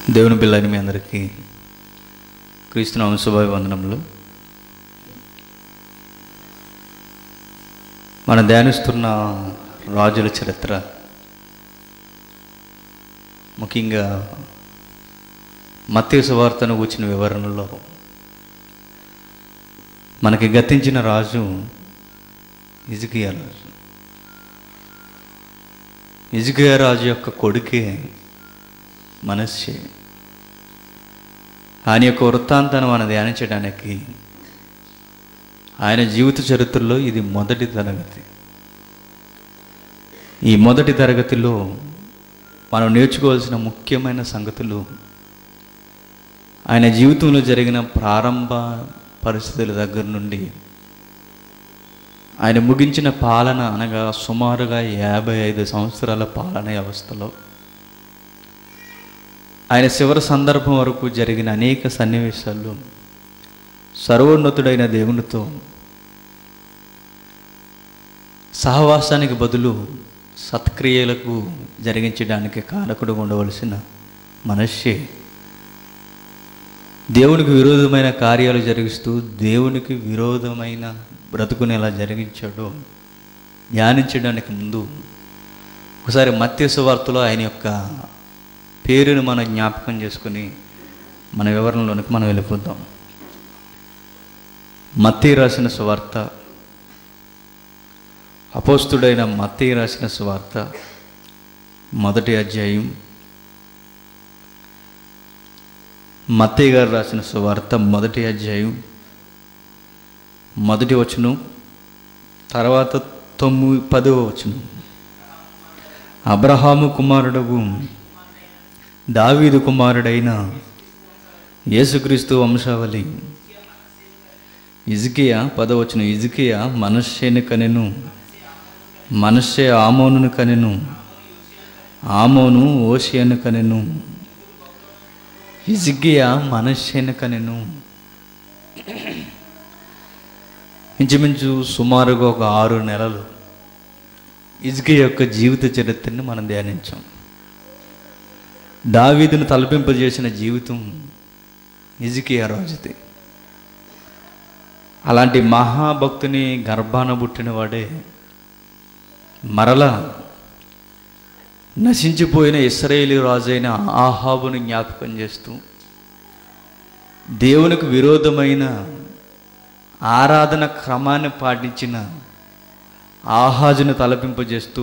దేవుని పిల్లని మీ అందరికీ క్రీస్తునామ శుభాభివందనములు మనం ధ్యానిస్తున్న రాజుల చరిత్ర ముఖ్యంగా మత్స్య సువార్తను కూర్చిన వివరణలో మనకి గతించిన రాజు ఇజుకియా రాజు ఇజుకియా రాజు యొక్క కొడుకే మనస్సే ఆయన యొక్క వృత్తాంతాన్ని మనం ధ్యానించడానికి ఆయన జీవిత చరిత్రలో ఇది మొదటి తరగతి ఈ మొదటి తరగతిలో మనం నేర్చుకోవాల్సిన ముఖ్యమైన సంగతులు ఆయన జీవితంలో జరిగిన ప్రారంభ పరిస్థితుల దగ్గర నుండి ఆయన ముగించిన పాలన అనగా సుమారుగా యాభై ఐదు సంవత్సరాల పాలన వ్యవస్థలో ఆయన చివరి సందర్భం వరకు జరిగిన అనేక సన్నివేశాలు సర్వోన్నతుడైన దేవునితో సహవాసానికి బదులు సత్క్రియలకు జరిగించడానికి కారకుడు ఉండవలసిన మనస్సే దేవునికి విరోధమైన కార్యాలు జరిగిస్తూ దేవునికి విరోధమైన బ్రతుకుని ఎలా జరిగించాడో ధ్యానించడానికి ముందు ఒకసారి మత్స్య సువార్తలో ఆయన యొక్క పేరును మనం జ్ఞాపకం చేసుకుని మన వివరణలోనికి మనం వెళ్ళిపోతాం మత్తీ రాసిన సువార్త అపోస్తుడైన మత్తీ రాసిన సువార్త మొదటి అధ్యాయం మత్తయ్య గారు రాసిన సువార్త మొదటి అధ్యాయం మొదటి వచనం తర్వాత తొమ్మిది పదవ వచనం అబ్రహాము కుమారుడగు దావీదు కుమారుడైన యేసుక్రీస్తు వంశావళి ఇజికియా పదవచనం ఇజికియా మనశ్శేని కనెను మనశ్శే ఆమోనును కనెను ఆమోను ఓషియను కనెను ఇజికియా మనశ్శేని కనెను ఇంచుమించు సుమారుగా ఒక ఆరు నెలలు ఇజ్కి యొక్క జీవిత చరిత్రని మనం ధ్యానించాం దావీదును తలపింపజేసిన జీవితం ఇజికియా రాజుది అలాంటి మహాభక్తుని గర్భాన పుట్టిన వాడే మరలా నశించిపోయిన ఇస్రాయేలీ రాజైన ఆహాబుని జ్ఞాపకం చేస్తూ దేవునికి విరోధమైన ఆరాధన క్రమాన్ని పాటించిన ఆహాజును తలపింపజేస్తూ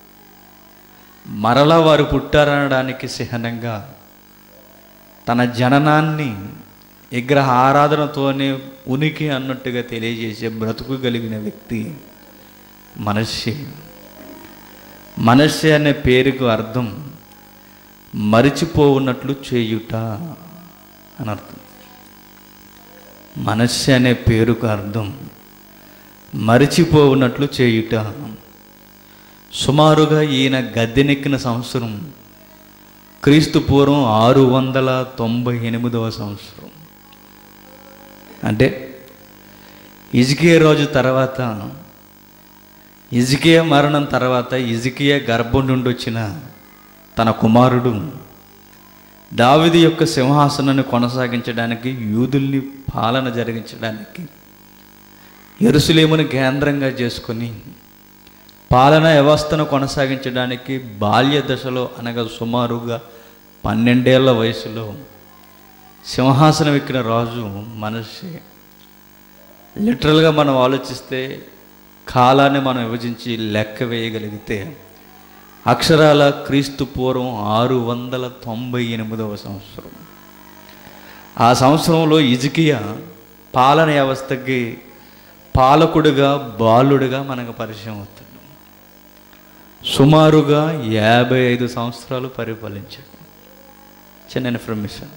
మరలా వారు పుట్టారనడానికి చిహ్నంగా తన జననాన్ని విగ్రహ ఆరాధనతోనే ఉనికి అన్నట్టుగా తెలియజేసే బ్రతుకు కలిగిన వ్యక్తి మనస్సే మనస్సే అనే పేరుకు అర్థం మరిచిపోవున్నట్లు చేయుట అని అర్థం మనస్సు అనే పేరుకు అర్థం మరిచిపోవున్నట్లు చేయుట సుమారుగా ఈయన గద్దెనెక్కిన సంవత్సరం క్రీస్తు పూర్వం ఆరు వందల తొంభై ఎనిమిదవ సంవత్సరం అంటే ఇజికియా రోజు తర్వాత ఇజికియా మరణం తర్వాత ఇజికియా గర్భం నుండి వచ్చిన తన కుమారుడు దావిది యొక్క సింహాసనాన్ని కొనసాగించడానికి యూదుల్ని పాలన జరిగించడానికి ఎరుసలేమును కేంద్రంగా చేసుకొని పాలన వ్యవస్థను కొనసాగించడానికి బాల్య దశలో అనగా సుమారుగా పన్నెండేళ్ల వయసులో సింహాసనం ఎక్కిన రాజు మనస్సే లిటరల్గా మనం ఆలోచిస్తే కాలాన్ని మనం విభజించి లెక్క వేయగలిగితే అక్షరాల క్రీస్తు పూర్వం ఆరు వందల తొంభై ఎనిమిదవ సంవత్సరం ఆ సంవత్సరంలో ఇజికియా పాలన వ్యవస్థకి పాలకుడిగా బాలుడిగా మనకు పరిచయం అవుతుంది సుమారుగా యాభై ఐదు సంవత్సరాలు పరిపాలించాడు చిన్న ఇన్ఫర్మేషన్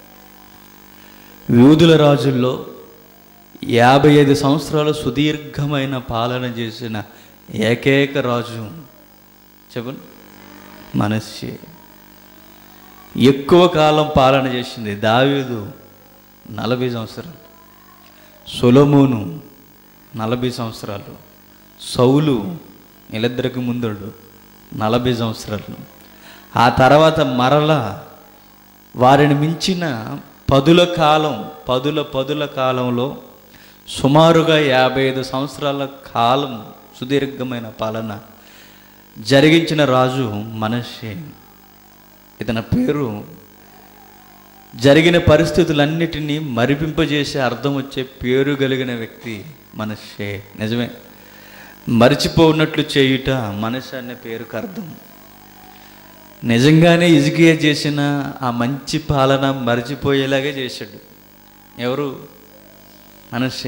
యూదుల రాజుల్లో యాభై ఐదు సంవత్సరాలు సుదీర్ఘమైన పాలన చేసిన ఏకైక రాజు చెప్పండి మనస్సే ఎక్కువ కాలం పాలన చేసింది దావీదు నలభై సంవత్సరాలు సొలమోను నలభై సంవత్సరాలు సౌలు వీళ్ళిద్దరికి ముందుడు నలభై సంవత్సరాలు ఆ తర్వాత మరలా వారిని మించిన పదుల కాలం పదుల పదుల కాలంలో సుమారుగా యాభై ఐదు సంవత్సరాల కాలం సుదీర్ఘమైన పాలన జరిగించిన రాజు మనషే ఇతని పేరు జరిగిన పరిస్థితులన్నిటినీ మరిపింపజేసే అర్థం వచ్చే పేరు కలిగిన వ్యక్తి మనషే నిజమే మరిచిపోనట్లు చేయుట మనసు అనే పేరుకు అర్థం నిజంగానే ఇజికియా చేసిన ఆ మంచి పాలన మరిచిపోయేలాగే చేశాడు ఎవరు మనషే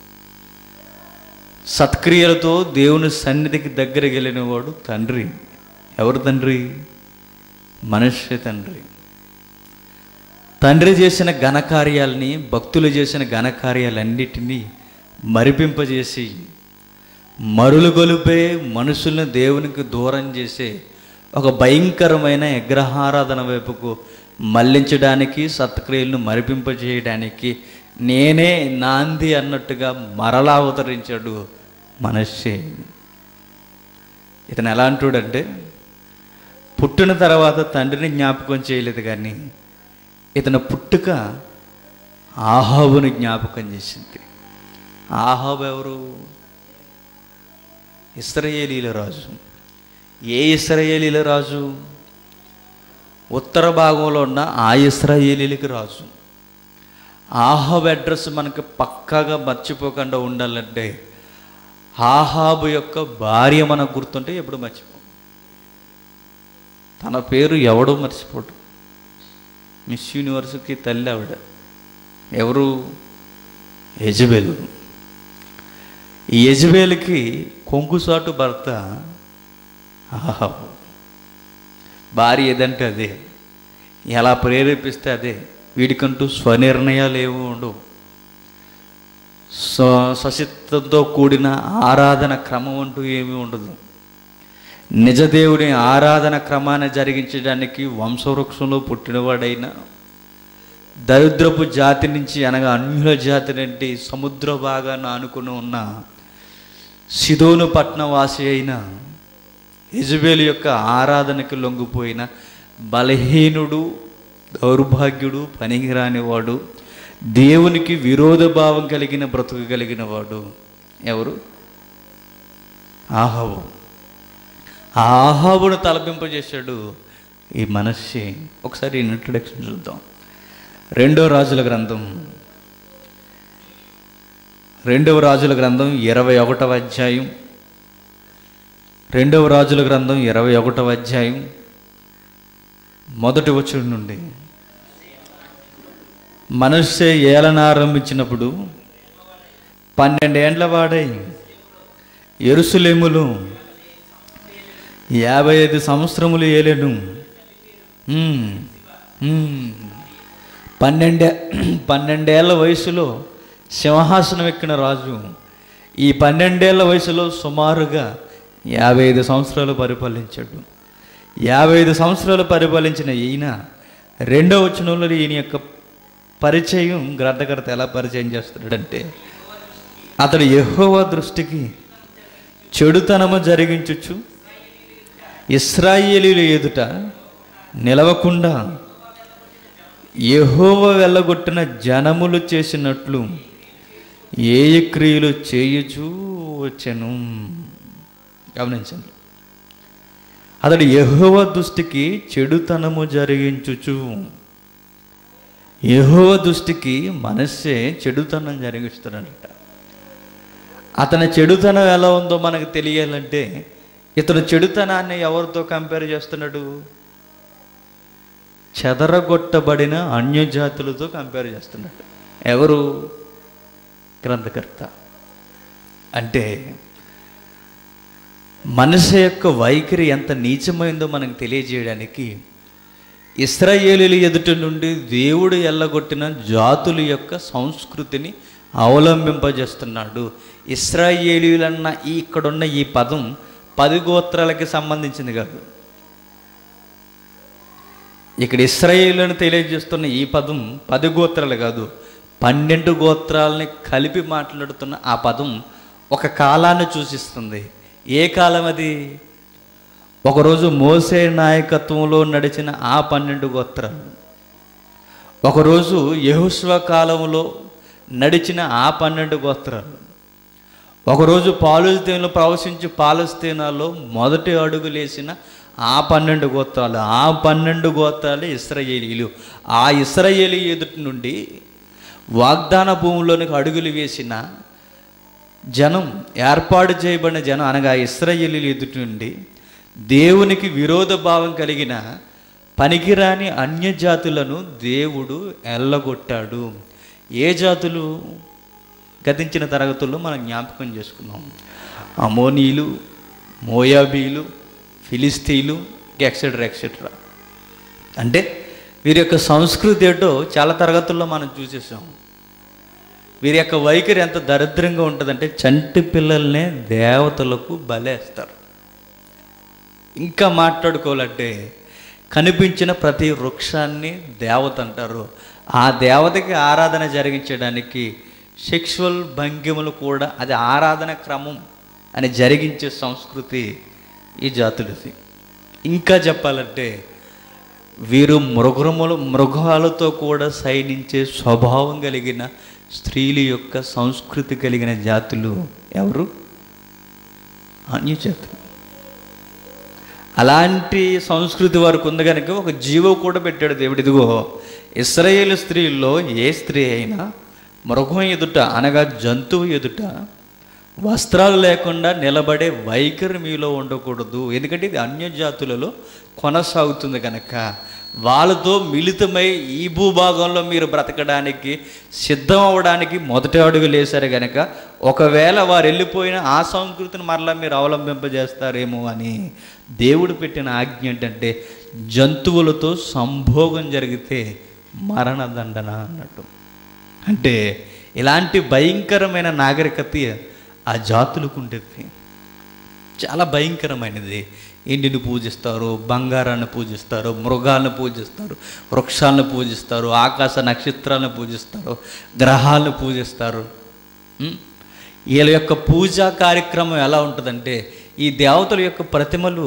సత్క్రియలతో దేవుని సన్నిధికి దగ్గరికి వెళ్ళిన వాడు తండ్రి ఎవరు తండ్రి మనుష్య తండ్రి తండ్రి చేసిన ఘనకార్యాలని భక్తులు చేసిన ఘనకార్యాలన్నిటినీ మరిపింపజేసి మరులు గొలిపే మనుషుల్ని దేవునికి దూరం చేసే ఒక భయంకరమైన విగ్రహారాధన వైపుకు మళ్లించడానికి సత్క్రియలను మరిపింపజేయడానికి నేనే నాంది అన్నట్టుగా మరలా అవతరించాడు మనషే ఇతను ఎలా అంటాడంటే పుట్టిన తర్వాత తండ్రిని జ్ఞాపకం చేయలేదు కానీ ఇతని పుట్టుక ఆహాబుని జ్ఞాపకం చేసింది ఆహాబు ఎవరు ఇస్రయేలీల రాజు ఏ ఇస్రయేలీల రాజు ఉత్తర భాగంలో ఉన్న ఆ ఇస్రాయేలీలకి రాజు ఆహాబు అడ్రస్ మనకి పక్కాగా మర్చిపోకుండా ఉండాలంటే ఆహాబు యొక్క భార్య మనకు గుర్తుంటే ఎప్పుడు మర్చిపో తన పేరు ఎవడో మర్చిపోడు మిస్ యూనివర్స్కి తల్లి ఆవిడ ఎవరు యజబేలు ఈ యజబేలుకి కొంగుసాటు భర్త ఆహాబు భార్య ఏదంటే అదే ఎలా ప్రేరేపిస్తే అదే వీడికంటూ స్వనిర్ణయాలు ఏమి ఉండవు స్వ స్వచిత్తంతో కూడిన ఆరాధన క్రమం అంటూ ఏమీ ఉండదు నిజదేవుని ఆరాధన క్రమాన్ని జరిగించడానికి వంశవృక్షంలో పుట్టినవాడైనా దరిద్రపు జాతి నుంచి అనగా అన్యుల జాతి నుండి సముద్ర భాగాన్ని ఆనుకుని ఉన్న సిదోను పట్నం వాసి అయిన యజబేలు యొక్క ఆరాధనకి లొంగిపోయిన బలహీనుడు దౌర్భాగ్యుడు పనికిరానివాడు దేవునికి విరోధ భావం కలిగిన బ్రతుకు కలిగిన వాడు ఎవరు ఆహాబు ఆ ఆహాబును తలపింపజేశాడు ఈ మనస్సే ఒకసారి ఇంట్రడక్షన్ చూద్దాం రెండో రాజుల గ్రంథం రెండవ రాజుల గ్రంథం ఇరవై ఒకటవ అధ్యాయం రెండవ రాజుల గ్రంథం ఇరవై ఒకటవ అధ్యాయం మొదటి వచ్చుడి నుండి మనస్సే ఏలన ఆరంభించినప్పుడు పన్నెండేండ్ల వాడై ఎరుసలేములు యాభై ఐదు సంవత్సరములు ఏలెను ఉమ్, ఉమ్. పన్నెండే పన్నెండేళ్ల వయసులో సింహాసనం ఎక్కిన రాజు ఈ పన్నెండేళ్ల వయసులో సుమారుగా యాభై ఐదు సంవత్సరాలు పరిపాలించాడు యాభై ఐదు సంవత్సరాలు పరిపాలించిన ఈయన రెండో వచనంలో ఈయన యొక్క పరిచయం గ్రంథకర్త ఎలా పరిచయం చేస్తున్నాడంటే అతడు యెహోవా దృష్టికి చెడుతనము జరిగించుచు ఇస్రాయేలీల ఎదుట నిలవకుండా యెహోవ వెళ్ళగొట్టిన జనములు చేసినట్లు ఏ క్రియలు చేయుచూ వచ్చెను గమనించండి అతడు యెహోవ దృష్టికి చెడుతనము జరిగించుచు యెహోవ దృష్టికి మనస్సే చెడుతనం జరిగిస్తున్నాడట అతని చెడుతనం ఎలా ఉందో మనకు తెలియాలంటే ఇతను చెడుతనాన్ని ఎవరితో కంపేర్ చేస్తున్నాడు చెదరగొట్టబడిన అన్యజాతులతో కంపేర్ చేస్తున్నాడు ఎవరు గ్రంథకర్త అంటే మనసు యొక్క వైఖరి ఎంత నీచమైందో మనకు తెలియజేయడానికి ఇస్రాయేలీల ఎదుట నుండి దేవుడు ఎల్లగొట్టిన జాతుల యొక్క సంస్కృతిని అవలంబింపజేస్తున్నాడు ఇస్రాయేలీలన్న ఈ ఇక్కడున్న ఈ పదం పది గోత్రాలకి సంబంధించింది కాదు ఇక్కడ ఇస్రాయేలుని తెలియజేస్తున్న ఈ పదం పది గోత్రాలు కాదు పన్నెండు గోత్రాలని కలిపి మాట్లాడుతున్న ఆ పదం ఒక కాలాన్ని సూచిస్తుంది ఏ కాలం అది ఒకరోజు మోసే నాయకత్వంలో నడిచిన ఆ పన్నెండు గోత్రాలు ఒకరోజు యహోష్వ కాలంలో నడిచిన ఆ పన్నెండు గోత్రాలు ఒకరోజు పాలుస్తీన్లో ప్రవశించి పాలస్తీనాలో మొదటి అడుగులేసిన ఆ పన్నెండు గోత్రాలు ఆ పన్నెండు గోత్రాలు ఇస్రాయేలీలు ఆ ఇస్రాయేలీ ఎదుటి నుండి వాగ్దాన భూమిలోనికి అడుగులు వేసిన జనం ఏర్పాటు చేయబడిన జనం అనగా ఇస్రాయేలీల ఎదుటి నుండి దేవునికి విరోధ భావం కలిగిన పనికిరాని అన్య జాతులను దేవుడు ఎల్లగొట్టాడు ఏ జాతులు గతించిన తరగతుల్లో మనం జ్ఞాపకం చేసుకున్నాం అమోనీలు మోయాబీలు ఫిలిస్తీన్లు ఎక్సెట్రా ఎక్సెట్రా అంటే వీరి యొక్క సంస్కృతి ఏంటో చాలా తరగతుల్లో మనం చూసేసాం వీరి యొక్క వైఖరి ఎంత దరిద్రంగా ఉంటుందంటే చంటి పిల్లల్నే దేవతలకు బలేస్తారు ఇంకా మాట్లాడుకోవాలంటే కనిపించిన ప్రతి వృక్షాన్ని దేవత అంటారు ఆ దేవతకి ఆరాధన జరిగించడానికి సెక్షువల్ భంగిమలు కూడా అది ఆరాధన క్రమం అని జరిగించే సంస్కృతి ఈ జాతులది ఇంకా చెప్పాలంటే వీరు మృగములు మృగాలతో కూడా సైనించే స్వభావం కలిగిన స్త్రీల యొక్క సంస్కృతి కలిగిన జాతులు ఎవరు అన్య జాతులు అలాంటి సంస్కృతి వారికి ఉంది కనుక ఒక జీవో కూడా పెట్టాడు దేవుడు ఇదిగో ఇస్రాయేల్ స్త్రీల్లో ఏ స్త్రీ అయినా మృగం ఎదుట అనగా జంతువు ఎదుట వస్త్రాలు లేకుండా నిలబడే వైఖరి మీలో ఉండకూడదు ఎందుకంటే ఇది అన్య జాతులలో కొనసాగుతుంది కనుక వాళ్ళతో మిళితమై ఈ భూభాగంలో మీరు బ్రతకడానికి సిద్ధం అవ్వడానికి మొదటి అడుగులు వేశారు కనుక ఒకవేళ వారు వెళ్ళిపోయిన ఆ సంస్కృతిని మరలా మీరు అవలంబింపజేస్తారేమో అని దేవుడు పెట్టిన ఆజ్ఞ ఏంటంటే జంతువులతో సంభోగం జరిగితే మరణదండన అన్నట్టు అంటే ఇలాంటి భయంకరమైన నాగరికత ఆ జాతులకు ఉండేది చాలా భయంకరమైనది ఇంటిని పూజిస్తారు బంగారాన్ని పూజిస్తారు మృగాలను పూజిస్తారు వృక్షాలను పూజిస్తారు ఆకాశ నక్షత్రాలను పూజిస్తారు గ్రహాలను పూజిస్తారు ఉం? వీళ్ళ యొక్క పూజా కార్యక్రమం ఎలా ఉంటుందంటే ఈ దేవతల యొక్క ప్రతిమలు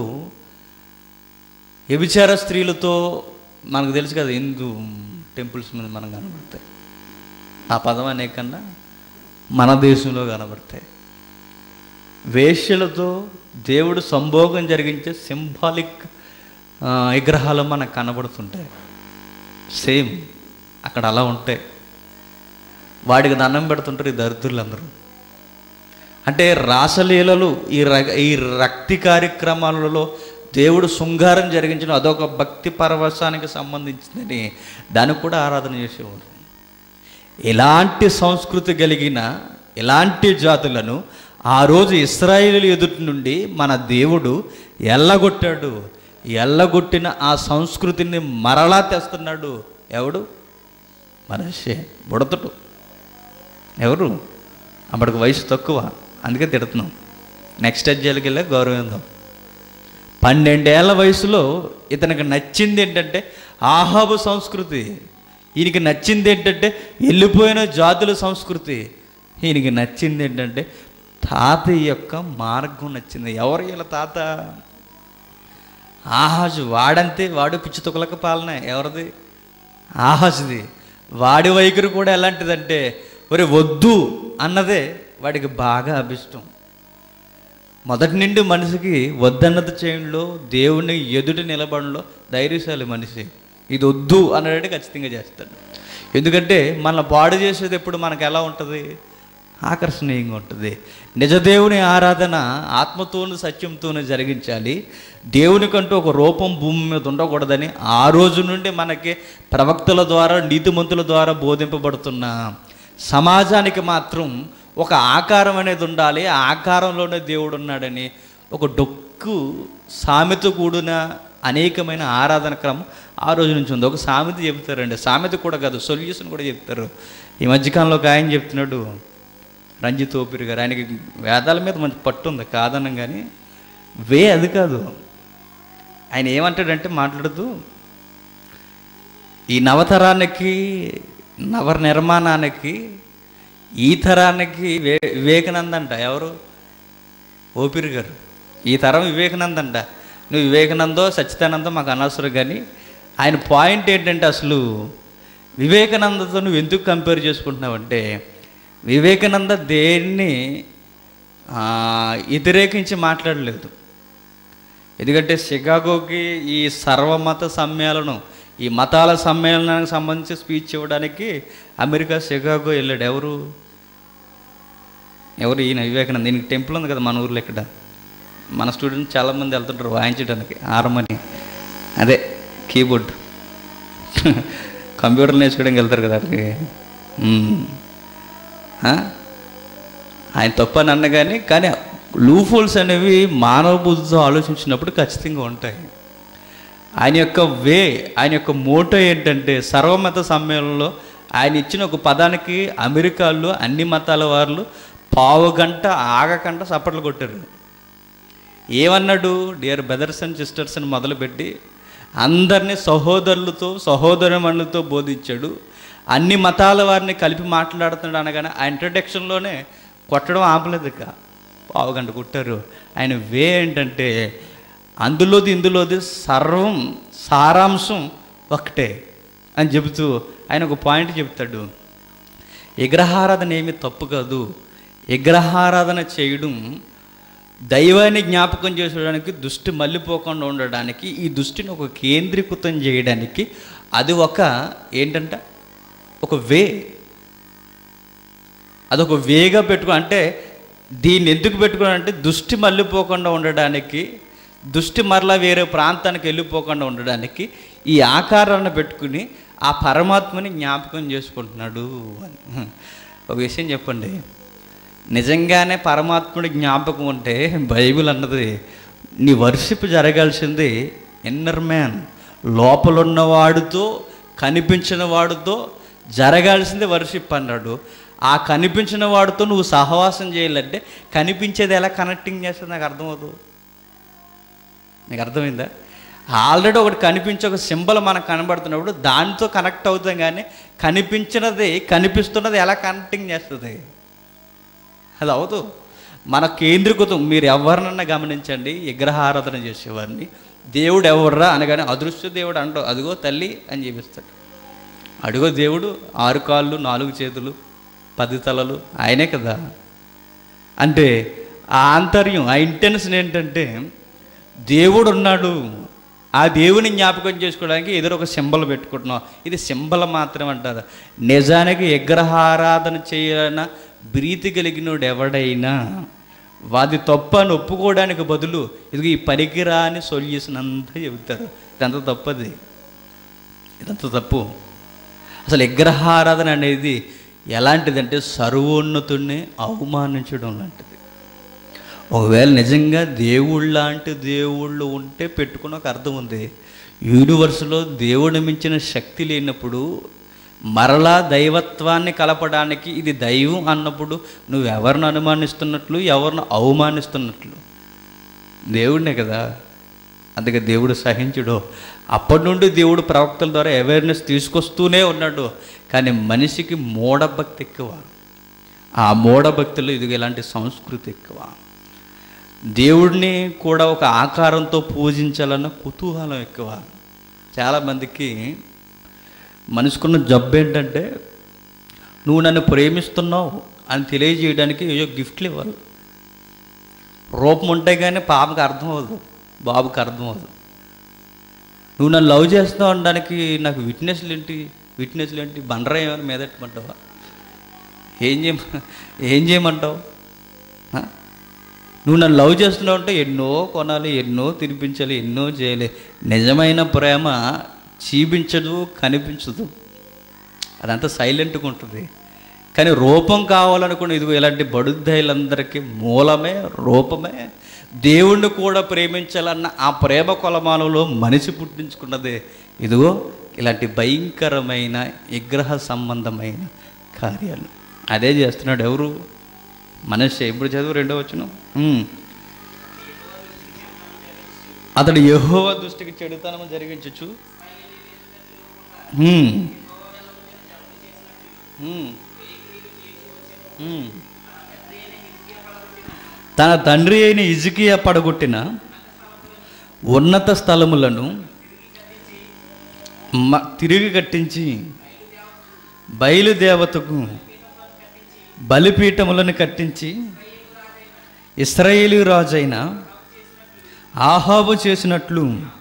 వ్యభిచార స్త్రీలతో మనకు తెలుసు కదా హిందూ టెంపుల్స్ మీద మనం కనబడతాయి ఆ పదం అనే కన్నా మన దేశంలో కనబడతాయి వేష్యలతో దేవుడు సంభోగం జరిగించే సింబాలిక్ విగ్రహాలు మనకు కనబడుతుంటాయి సేమ్ అక్కడ అలా ఉంటాయి వాడికి దండం పెడుతుంటారు ఈ దరిద్రులందరూ అంటే రాసలీలలు ఈ ర ఈ రక్తి కార్యక్రమాలలో దేవుడు శృంగారం జరిగించిన అదొక భక్తి పరవశానికి సంబంధించిందని దానికి కూడా ఆరాధన చేసేవాడు ఇలాంటి సంస్కృతి కలిగిన ఇలాంటి జాతులను ఆ రోజు ఇస్రాయేలు ఎదుటి నుండి మన దేవుడు ఎల్లగొట్టాడు ఎల్లగొట్టిన ఆ సంస్కృతిని మరలా తెస్తున్నాడు ఎవడు మనషే బుడతడు ఎవరు అప్పటికి వయసు తక్కువ అందుకే తిడుతున్నాం నెక్స్ట్ అధ్యాయులకి వెళ్ళే గౌరవిందాం పన్నెండేళ్ల వయసులో ఇతనికి నచ్చింది ఏంటంటే ఆహాబు సంస్కృతి ఈయనకి నచ్చింది ఏంటంటే వెళ్ళిపోయిన జాతుల సంస్కృతి ఈయనకి నచ్చింది ఏంటంటే తాత యొక్క మార్గం నచ్చింది ఎవరు వీళ్ళ తాత ఆహాజు వాడంతే వాడు పిచ్చి తుకలక పాలన ఎవరిది ఆహాజుది వాడి వైఖరి కూడా ఎలాంటిదంటే ఒరే వద్దు అన్నదే వాడికి బాగా అభిష్టం మొదటి నుండి మనిషికి వద్దన్నది చేయంలో దేవుని ఎదుటి నిలబడంలో ధైర్యశాలి మనిషి ఇది వద్దు అన్నట్టు ఖచ్చితంగా చేస్తాడు ఎందుకంటే మన పాడు చేసేది ఎప్పుడు మనకు ఎలా ఉంటుంది ఆకర్షణీయంగా ఉంటుంది నిజదేవుని ఆరాధన ఆత్మతోను సత్యంతోను జరిగించాలి దేవునికంటూ ఒక రూపం భూమి మీద ఉండకూడదని ఆ రోజు నుండి మనకి ప్రవక్తల ద్వారా నీతిమంతుల ద్వారా బోధింపబడుతున్న సమాజానికి మాత్రం ఒక ఆకారం అనేది ఉండాలి ఆ ఆకారంలోనే దేవుడు ఉన్నాడని ఒక డొక్కు సామెత కూడిన అనేకమైన ఆరాధన క్రమం ఆ రోజు నుంచి ఉంది ఒక సామెత చెప్తారండి సామెత కూడా కాదు సొల్యూషన్ కూడా చెప్తారు ఈ మధ్యకాలంలో ఒక ఆయన చెప్తున్నాడు రంజిత్ ఓపిరి గారు ఆయనకి వేదాల మీద మంచి పట్టు ఉంది కాదనం కానీ వే అది కాదు ఆయన ఏమంటాడంటే మాట్లాడుతూ ఈ నవతరానికి నవ నిర్మాణానికి ఈ తరానికి వే వివేకానంద అంట ఎవరు ఓపిరి గారు ఈ తరం వివేకానంద అంట నువ్వు వివేకానందో సచ్చిదానందో మాకు అనవసరం కానీ ఆయన పాయింట్ ఏంటంటే అసలు వివేకానందతో నువ్వు ఎందుకు కంపేర్ చేసుకుంటున్నావంటే వివేకానంద దేన్ని ఆ, వ్యతిరేకించి మాట్లాడలేదు ఎందుకంటే షికాగోకి ఈ సర్వమత సమ్మేళనం ఈ మతాల సమ్మేళనానికి సంబంధించి స్పీచ్ ఇవ్వడానికి అమెరికా షికాగో వెళ్ళాడు ఎవరు ఎవరు ఈయన వివేకానంద దీనికి టెంపుల్ ఉంది కదా మన ఊర్లో ఇక్కడ మన స్టూడెంట్స్ చాలామంది వెళ్తుంటారు వాయించడానికి హార్మోని అదే కీబోర్డ్ కంప్యూటర్ నేర్చుకోవడానికి వెళ్తారు కదా అక్కడికి మ్మ్. ఆ? ఆయన తప్పు అని అన్న కానీ కానీ లూఫోల్స్ అనేవి మానవ బుద్ధితో ఆలోచించినప్పుడు ఖచ్చితంగా ఉంటాయి ఆయన యొక్క వే ఆయన యొక్క మోటో ఏంటంటే సర్వమత సమ్మేళనంలో ఆయన ఇచ్చిన ఒక పదానికి అమెరికాలో అన్ని మతాల వాళ్ళు పావు గంట ఆగకుండా చప్పట్లు కొట్టారు ఏమన్నాడు డియర్ బ్రదర్స్ అండ్ సిస్టర్స్ అని మొదలుపెట్టి అందరినీ సహోదరులతో సహోదరమణులతో బోధించాడు అన్ని మతాల వారిని కలిపి మాట్లాడుతున్నాడు అనగానే ఆ ఇంట్రడక్షన్లోనే కొట్టడం ఆపలేదు ఇక పావు గంట కొట్టారు ఆయన వే ఏంటంటే అందులోది ఇందులోది సర్వం సారాంశం ఒకటే అని చెబుతూ ఆయన ఒక పాయింట్ చెప్తాడు విగ్రహారాధన ఏమి తప్పు కాదు విగ్రహారాధన చేయడం దైవాన్ని జ్ఞాపకం చేసుకోవడానికి దృష్టి మళ్ళీపోకుండా ఉండడానికి ఈ దృష్టిని ఒక కేంద్రీకృతం చేయడానికి అది ఒక ఏంటంట ఒక వే అదొక వేగా పెట్టుకో అంటే దీన్ని ఎందుకు పెట్టుకోవాలంటే దృష్టి మళ్ళీపోకుండా ఉండడానికి దృష్టి మరలా వేరే ప్రాంతానికి వెళ్ళిపోకుండా ఉండడానికి ఈ ఆకారాన్ని పెట్టుకుని ఆ పరమాత్మని జ్ఞాపకం చేసుకుంటున్నాడు అని ఒక విషయం చెప్పండి నిజంగానే పరమాత్ముడి జ్ఞాపకం ఉంటే బైబిల్ అన్నది నీ వర్షిప్ జరగాల్సింది ఇన్నర్ మ్యాన్ లోపలున్న వాడితో కనిపించిన వాడితో జరగాల్సింది వర్షిప్ అన్నాడు ఆ కనిపించిన వాడితో నువ్వు సహవాసం చేయాలంటే కనిపించేది ఎలా కనెక్టింగ్ చేస్తుంది నాకు అర్థమవుతుంది నీకు అర్థమైందా ఆల్రెడీ ఒకటి కనిపించే ఒక సింబల్ మనకు కనబడుతున్నప్పుడు దానితో కనెక్ట్ అవుతాం కానీ కనిపించినది కనిపిస్తున్నది ఎలా కనెక్టింగ్ చేస్తుంది అది అవదు మన కేంద్రీకృతం మీరు ఎవరినన్నా గమనించండి విగ్రహారాధన చేసేవారిని దేవుడు ఎవర్రా అనగానే అదృశ్య దేవుడు అంటావు అదిగో తల్లి అని చెప్పిస్తాడు అడుగో దేవుడు ఆరు కాళ్ళు నాలుగు చేతులు పది తలలు ఆయనే కదా అంటే ఆ ఆంతర్యం ఆ ఇంటెన్షన్ ఏంటంటే దేవుడు ఉన్నాడు ఆ దేవుని జ్ఞాపకం చేసుకోవడానికి ఎదురు ఒక సింబల్ పెట్టుకుంటున్నాం ఇది సింబల్ మాత్రం అంటారు నిజానికి విగ్రహారాధన చేయాలన్న ప్రీతి కలిగినోడు ఎవడైనా వాది తప్పు అని ఒప్పుకోవడానికి బదులు ఇది ఈ పనికిరాని సొల్యూషన్ అంతా చెబుతారు ఇదంతా తప్పది ఇదంతా తప్పు అసలు విగ్రహారాధన అనేది ఎలాంటిదంటే సర్వోన్నతుడిని అవమానించడం లాంటిది ఒకవేళ నిజంగా దేవుళ్ళు లాంటి దేవుళ్ళు ఉంటే పెట్టుకున్న ఒక అర్థం ఉంది యూనివర్స్లో దేవుడు మించిన శక్తి లేనప్పుడు మరలా దైవత్వాన్ని కలపడానికి ఇది దైవం అన్నప్పుడు నువ్వు ఎవరిని అనుమానిస్తున్నట్లు ఎవరిని అవమానిస్తున్నట్లు దేవుడినే కదా అందుకే దేవుడు సహించుడు అప్పటి నుండి దేవుడు ప్రవక్తల ద్వారా అవేర్నెస్ తీసుకొస్తూనే ఉన్నాడు కానీ మనిషికి మూఢభక్తి ఎక్కువ ఆ మూఢభక్తిలో ఇది ఇలాంటి సంస్కృతి ఎక్కువ దేవుడిని కూడా ఒక ఆకారంతో పూజించాలన్న కుతూహలం ఎక్కువ చాలామందికి మనిషికున్న జబ్బు ఏంటంటే నువ్వు నన్ను ప్రేమిస్తున్నావు అని తెలియజేయడానికి ఏదో గిఫ్ట్లు ఇవ్వాలి రూపం ఉంటే కానీ పాపకి అర్థం అవ్వదు బాబుకి అర్థం అవ్వదు నువ్వు నన్ను లవ్ చేస్తున్నావు అనడానికి నాకు విట్నెస్లు ఏంటి విట్నెస్లు ఏంటి బండరా ఏమైనా మీదెట్టమంటావా ఏం చేయ ఏం చేయమంటావు ఆ? నువ్వు నన్ను లవ్ చేస్తున్నావు అంటే ఎన్నో కొనాలి ఎన్నో తినిపించాలి ఎన్నో చేయాలి నిజమైన ప్రేమ చీపించదు కనిపించదు అదంతా సైలెంట్గా ఉంటుంది కానీ రూపం కావాలనుకున్న ఇదిగో ఇలాంటి బడుద్దాయిలందరికీ మూలమే రూపమే దేవుణ్ణి కూడా ప్రేమించాలన్న ఆ ప్రేమ కొలమానంలో మనిషి పుట్టించుకున్నదే ఇదిగో ఇలాంటి భయంకరమైన విగ్రహ సంబంధమైన కార్యాలు అదే చేస్తున్నాడు ఎవరు మనిషి ఎప్పుడు చదువు రెండో వచ్చిన అతడు యెహోవా దృష్టికి చెడుతనము జరిగించచ్చు హ్మ్. హ్మ్. హ్మ్. తన తండ్రి అయిన ఇజుకియా పడగొట్టిన ఉన్నత స్థలములను మ- తిరిగి కట్టించి బయలుదేవతకు బలిపీఠములను కట్టించి ఇస్రాయేలు రాజైన ఆహాబు చేసినట్లు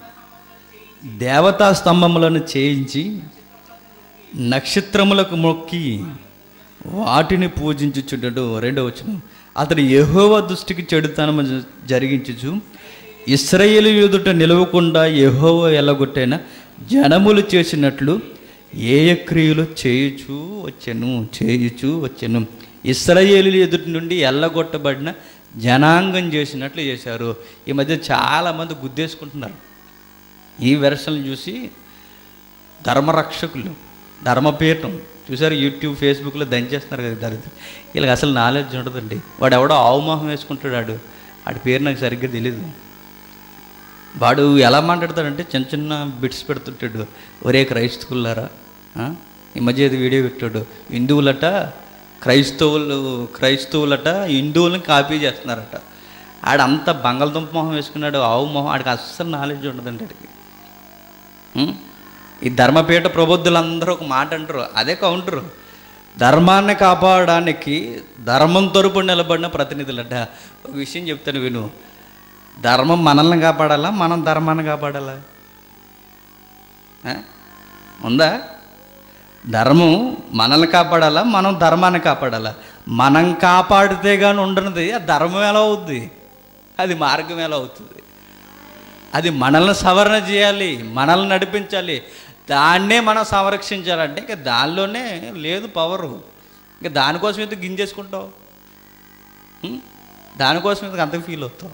దేవతా స్తంభములను చేయించి నక్షత్రములకు మొక్కి వాటిని పూజించుచుండడు రెండో వచనం అతడు యెహోవ దృష్టికి చెడుతనము జ- జరిగించుచు ఇస్రాయేలు ఎదుట నిలవకుండా యెహోవ ఎల్లగొట్టైన జనములు చేసినట్లు ఏ ఏ క్రియలు చేయుచూ వచ్చెను చేయుచూ వచ్చెను ఇస్రాయేలు ఎదుటి నుండి ఎల్లగొట్టబడిన జనాంగం చేసినట్లు చేశారు ఈ మధ్య చాలామంది గుద్దేసుకుంటున్నారు ఈ వెర్షన్లు చూసి ధర్మరక్షకులు ధర్మపీఠం చూసారు యూట్యూబ్ ఫేస్బుక్లో దంచేస్తున్నారు కదా దరిద్రం వీళ్ళకి అసలు నాలెడ్జ్ ఉండదండి వాడు ఎవడో ఆవుమోహం వేసుకుంటాడు వాడు వాడి పేరు నాకు సరిగ్గా తెలీదు వాడు ఎలా మాట్లాడతాడంటే చిన్న చిన్న బిట్స్ పెడుతుంటాడు ఒరే క్రైస్తవులారా ఆ? ఈ మధ్య ఏదో వీడియో పెట్టాడు హిందువులట క్రైస్తవులు క్రైస్తవులట హిందువులను కాపీ చేస్తున్నారట ఆడ అంత బంగాళదుంప మొహం వేసుకున్నాడు ఆవు మొహం ఆడికి అస్సలు నాలెడ్జ్ ఉండదండి ఆడికి ఉం? ఈ ధర్మపీఠ ప్రబుద్ధులందరూ ఒక మాట అంటారు అదే కౌంటరు ధర్మాన్ని కాపాడడానికి ధర్మం తరపు నిలబడిన ప్రతినిధులట ఒక విషయం చెప్తాను విను ధర్మం మనల్ని కాపాడాలా మనం ధర్మాన్ని కాపాడాలా ఆ? ఉందా ధర్మం మనల్ని కాపాడాలా మనం ధర్మాన్ని కాపాడాలా మనం కాపాడితే కానీ ఉండనిది ఆ ధర్మం ఎలా అవుద్ది అది మార్గం ఎలా అవుతుంది అది మనల్ని సవరణ చేయాలి మనల్ని నడిపించాలి దాన్నే మనం సంరక్షించాలంటే ఇంకా దానిలోనే లేదు పవరు ఇంకా దానికోసం ఎందుకు గింజేసుకుంటావు ఉం? దానికోసం ఎందుకు అంతకు ఫీల్ అవుతావు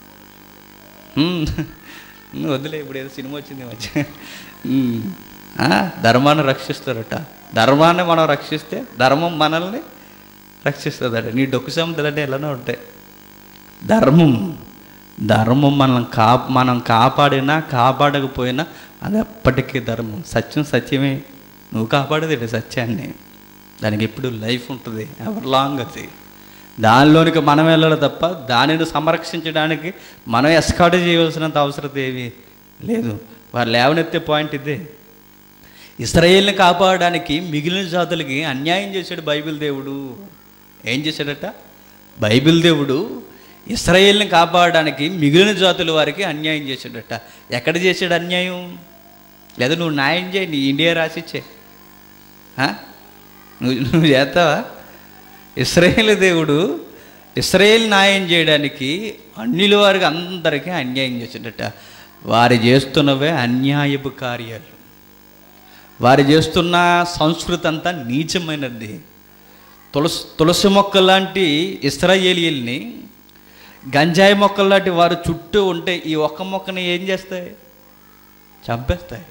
ఉం. ఉం, వదిలే ఇప్పుడు ఏదో సినిమా వచ్చింది ఈ మధ్య ఉం. ఆ, ధర్మాన్ని రక్షిస్తారట ధర్మాన్ని మనం రక్షిస్తే ధర్మం మనల్ని రక్షిస్తుందట నీ డొక్కు సముద్రంటే ఎలానో ఉంటాయి ధర్మం ధర్మం మనం కా మనం కాపాడినా కాపాడకపోయినా అది ఎప్పటికీ ధర్మం సత్యం సత్యమే నువ్వు కాపాడేది సత్యాన్ని దానికి ఎప్పుడు లైఫ్ ఉంటుంది ఎవర్ లాంగ్ అది దానిలోనికి మనం వెళ్ళాలి తప్ప దానిని సంరక్షించడానికి మనం ఎస్కాట్ చేయవలసినంత అవసరం ఏమీ లేదు వారు లేవనెత్తే పాయింట్ ఇదే ఇస్రాయేల్ని కాపాడడానికి మిగిలిన జాతులకి అన్యాయం చేశాడు బైబిల్ దేవుడు ఏం చేశాడట బైబిల్ దేవుడు ఇస్రాయేల్ని కాపాడడానికి మిగిలిన జాతుల వారికి అన్యాయం చేశాడట ఎక్కడ చేశాడు అన్యాయం లేదా నువ్వు న్యాయం చేయి నీ ఇండియా రాసిచ్చే ఆ? నువ్వు నువ్వు చేస్తావా ఇస్రాయేల్ దేవుడు ఇస్రాయేల్ న్యాయం చేయడానికి అన్నిల వారికి అందరికీ అన్యాయం చేశాడట వారు చేస్తున్నవే అన్యాయపు కార్యాలు వారు చేస్తున్న సంస్కృతి అంతా నీచమైనది తులసి తులసి మొక్క లాంటి ఇస్రాయేలీల్ని గంజాయి మొక్కలు లాంటి వారు చుట్టూ ఉంటే ఈ ఒక్క మొక్కని ఏం చేస్తాయి చంపేస్తాయి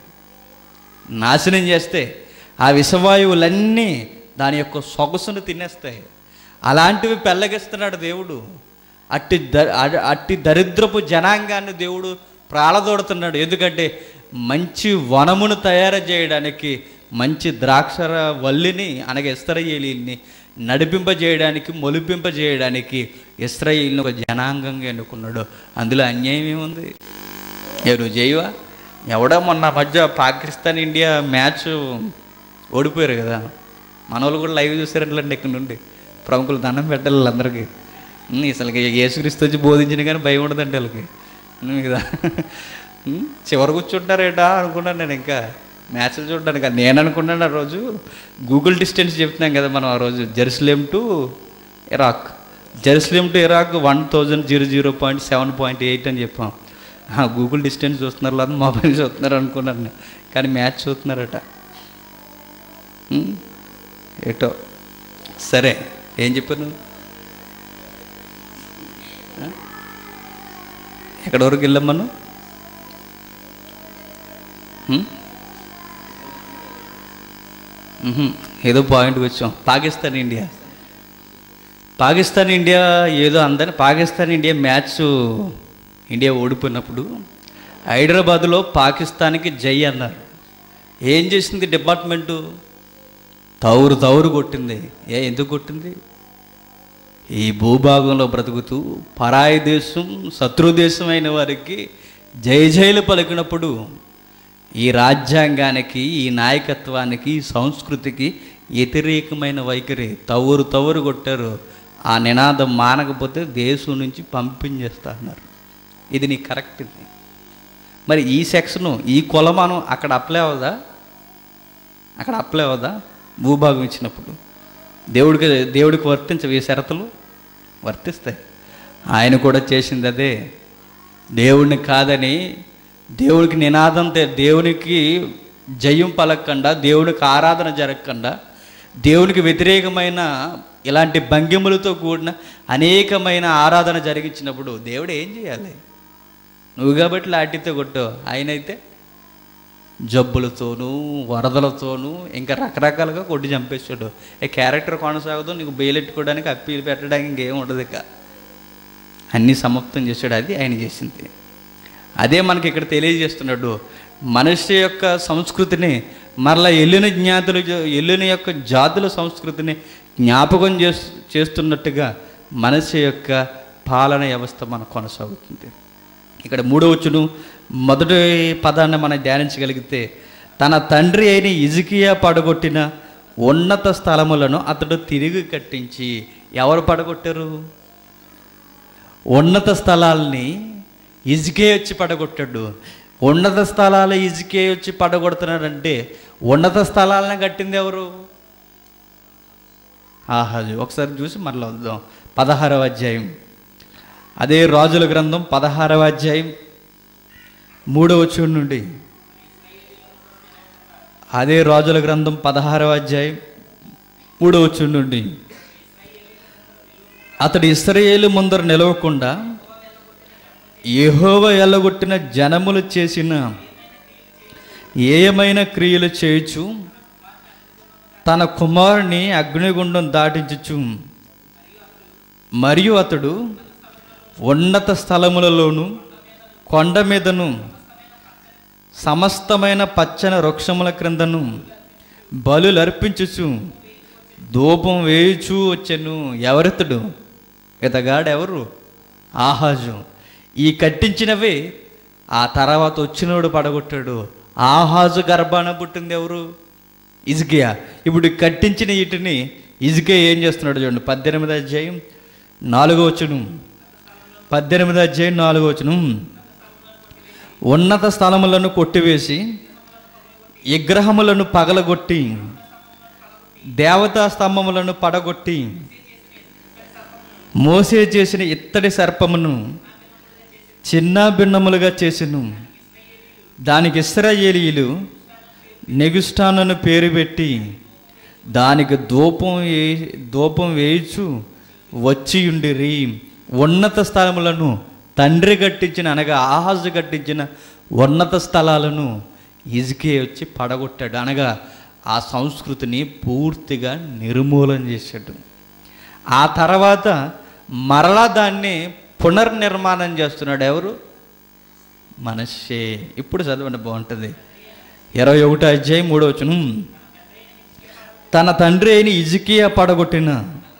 నాశనం చేస్తే ఆ విషవాయువులన్నీ దాని యొక్క సొగసును తినేస్తాయి అలాంటివి పెళ్ళగిస్తున్నాడు దేవుడు అట్టి ద అ- అట్టి దరిద్రపు జనాంగాన్ని దేవుడు ప్రాళదోడుతున్నాడు ఎందుకంటే మంచి వనమును తయారు చేయడానికి మంచి ద్రాక్షర వల్లిని అనగా ఇస్రయేలీల్ని నడిపింపజేయడానికి మొలిపింపజేయడానికి ఇస్రాయేల్ని ఒక జనాంగంగా ఎన్నుకున్నాడు అందులో అన్యాయం ఏముంది ఏ నువ్వు చేయవా ఎవడో మొన్న మధ్య పాకిస్తాన్ ఇండియా మ్యాచ్ ఓడిపోయారు కదా మన వాళ్ళు కూడా లైవ్ చూసారంటండి ఇక్కడ నుండి ప్రముఖులు దండం పెట్టాలి వాళ్ళందరికీ ఉమ్, అసలు యేసుక్రీస్తు వచ్చి బోధించిన కానీ భయం ఉండదండి వాళ్ళకి ఉమ్, కదా ఉమ్, చివరి కూర్చుంటారేటా అనుకున్నాను నేను ఇంకా మ్యాచ్లు చూడడానికి నేను అనుకున్నాను ఆ రోజు గూగుల్ డిస్టెన్స్ చెప్తున్నాం కదా మనం ఆ రోజు Jerusalem to Iraq Jerusalem to Iraq one thousand zero zero point seven point eight అని చెప్పాం ఆ, గూగుల్ డిస్టెన్స్ చూస్తున్నారు లేదా మొబైల్ చూస్తున్నారు అనుకున్నాను నేను కానీ మ్యాచ్ చూస్తున్నారట ఉమ్, ఏటో సరే ఏం చెప్పాను నువ్వు? ఆ? ఎక్కడి వరకు వెళ్ళాం మనం ఉమ్? ఉహుం, ఏదో పాయింట్కి వచ్చాం పాకిస్తాన్ ఇండియా పాకిస్తాన్ ఇండియా ఏదో అందరి పాకిస్తాన్ ఇండియా మ్యాచ్ ఇండియా ఓడిపోయినప్పుడు హైదరాబాద్లో పాకిస్తాన్కి జై అన్నారు ఏం చేసింది డిపార్ట్మెంటు తౌరు తౌరు కొట్టింది ఏ ఎందుకు కొట్టింది ఈ భూభాగంలో బ్రతుకుతూ పరాయి దేశం శత్రు దేశం అయిన వారికి జయ జయలు పలికినప్పుడు ఈ రాజ్యాంగానికి ఈ నాయకత్వానికి ఈ సంస్కృతికి వ్యతిరేకమైన వైఖరి తవ్వురు తవ్వురు కొట్టారు ఆ నినాదం మానకపోతే దేశం నుంచి పంపించేస్తా అన్నారు ఇది నీ కరెక్ట్ ఇది మరి ఈ సెక్షను ఈ కొలమానం అక్కడ అప్లై అవ్వదా అక్కడ అప్లై అవ్వదా భూభాగం ఇచ్చినప్పుడు దేవుడికి దేవుడికి వర్తించవు ఈ షరతులు వర్తిస్తాయి ఆయన కూడా చేసింది అదే దేవుడిని కాదని దేవుడికి నినాదం తే- దేవునికి జయం పలకకుండా దేవునికి ఆరాధన జరగకుండా దేవునికి వ్యతిరేకమైన ఇలాంటి భంగిములతో కూడిన అనేకమైన ఆరాధన జరిగించినప్పుడు దేవుడు ఏం చేయాలి నువ్వు కాబట్టి లాఠీతో కొట్టావు ఆయన అయితే జబ్బులతోనూ వరదలతోనూ ఇంకా రకరకాలుగా కొట్టి చంపేశాడు ఏ క్యారెక్టర్ కొనసాగదు నీకు బెయిలెట్టుకోవడానికి అప్పీలు పెట్టడానికి ఇంకేం ఉండదు ఇక అన్నీ సమాప్తం చేశాడు అది ఆయన చేసింది అదే మనకి ఇక్కడ తెలియజేస్తున్నాడు మనిషి యొక్క సంస్కృతిని మరలా ఎల్లిన జ్ఞాతులు ఎల్లిన యొక్క జాతుల సంస్కృతిని జ్ఞాపకం చేస్ చేస్తున్నట్టుగా మనిషి యొక్క పాలన వ్యవస్థ మనకు కొనసాగుతుంది ఇక్కడ మూడవచ్చును మొదటి పదాన్ని మనం ధ్యానించగలిగితే తన తండ్రి అయిన ఇజికియా పడగొట్టిన ఉన్నత స్థలములను అతడు తిరిగి కట్టించి ఎవరు పడగొట్టారు ఉన్నత స్థలాల్ని ఇజికే వచ్చి పడగొట్టాడు ఉన్నత స్థలాలు ఇజికే వచ్చి పడగొడుతున్నాడంటే ఉన్నత స్థలాలను కట్టింది ఎవరు ఆహాజు ఒకసారి చూసి మరలా వద్దాం పదహారవ అధ్యాయం అదే రాజుల గ్రంథం పదహారవ అధ్యాయం మూడవ చూడు నుండి అదే రాజుల గ్రంథం పదహారవ అధ్యాయం మూడవ చూడు నుండి అతడు ఇస్రాయేలు ముందర నిలవకుండా యెహోవా ఎల్లగొట్టిన జనములు చేసిన ఏయమైన క్రియలు చేయుచు తన కుమారుని అగ్నిగుండం దాటించుచు మరియు అతడు ఉన్నత స్థలములలోను కొండ మీదను సమస్తమైన పచ్చని వృక్షముల క్రిందను బలులు అర్పించుచు ధూపం వేయుచూ వచ్చెను ఎవరెత్తడు ఇతగాడు ఎవరు ఆహాజు ఈ కట్టించినవే ఆ తర్వాత వచ్చినోడు పడగొట్టాడు ఆహాజు గర్భాన పుట్టింది ఎవరు ఇజ్కియా ఇప్పుడు ఈ కట్టించిన వీటిని ఇజ్కియా ఏం చేస్తున్నాడు చూడండి పద్దెనిమిది అధ్యాయం నాలుగో వచ్చును పద్దెనిమిది అధ్యాయం నాలుగో వచ్చును ఉన్నత స్థలములను కొట్టివేసి విగ్రహములను పగలగొట్టి దేవతా స్తంభములను పడగొట్టి మోసే చేసిన ఇత్తడి సర్పమును చిన్న భిన్నములుగా చేసెను దానికి ఇస్రాయేలీలు నెగుస్టానను పేరు పెట్టి దానికి ధూపం వే ధూపం వేయచు వచ్చి ఉండిరి ఉన్నత స్థలములను తండ్రి కట్టించిన అనగా ఆహాజు కట్టించిన ఉన్నత స్థలాలను ఇజికే వచ్చి పడగొట్టాడు అనగా ఆ సంస్కృతిని పూర్తిగా నిర్మూలన చేశాడు ఆ తర్వాత మరలా దాన్ని పునర్నిర్మాణం చేస్తున్నాడు ఎవరు మనషే ఇప్పుడు చదవండి బాగుంటుంది ఇరవై ఒకటో అధ్యాయం మూడో వచనం తన తండ్రి అయిన ఇజికియా పడగొట్టిన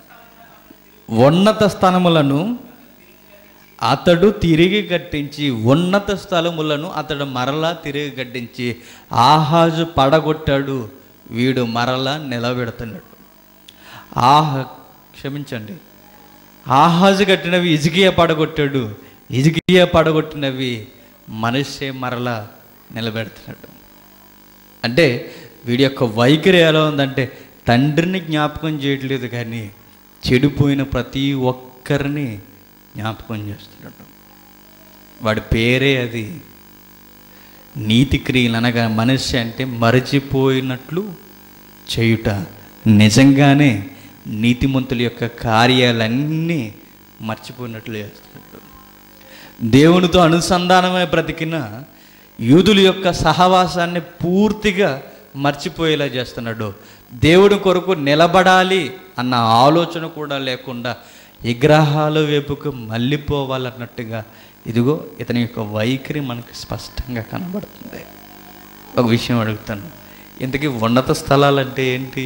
ఉన్నత స్థలములను అతడు తిరిగి కట్టించి ఉన్నత స్థలములను అతడు మరలా తిరిగి కట్టించి ఆహాజు పడగొట్టాడు వీడు మరలా నిలబెడుతున్నాడు ఆహ క్షమించండి ఆహాజు కట్టినవి ఇజికియా పడగొట్టాడు ఇజికియా పడగొట్టినవి మనిషే మరలా నిలబెడుతున్నాడు అంటే వీడి యొక్క వైఖరి ఎలా ఉందంటే తండ్రిని జ్ఞాపకం చేయట్లేదు కానీ చెడిపోయిన ప్రతి ఒక్కరిని జ్ఞాపకం చేస్తున్నాడు వాడి పేరే అది నీతి క్రియలు అనగా మనిషి అంటే మరచిపోయినట్లు చేయుట నిజంగానే నీతిమంతుల యొక్క కార్యాలన్నీ మర్చిపోయినట్లు చేస్తున్నాడు దేవునితో అనుసంధానమై బ్రతికిన యూదుల యొక్క సహవాసాన్ని పూర్తిగా మర్చిపోయేలా చేస్తున్నాడు దేవుడి కొరకు నిలబడాలి అన్న ఆలోచన కూడా లేకుండా విగ్రహాల వైపుకు మళ్ళీపోవాలన్నట్టుగా ఇదిగో ఇతని యొక్క వైఖరి మనకి స్పష్టంగా కనబడుతుంది ఒక విషయం అడుగుతాను ఇంతకీ ఉన్నత స్థలాలు అంటే ఏంటి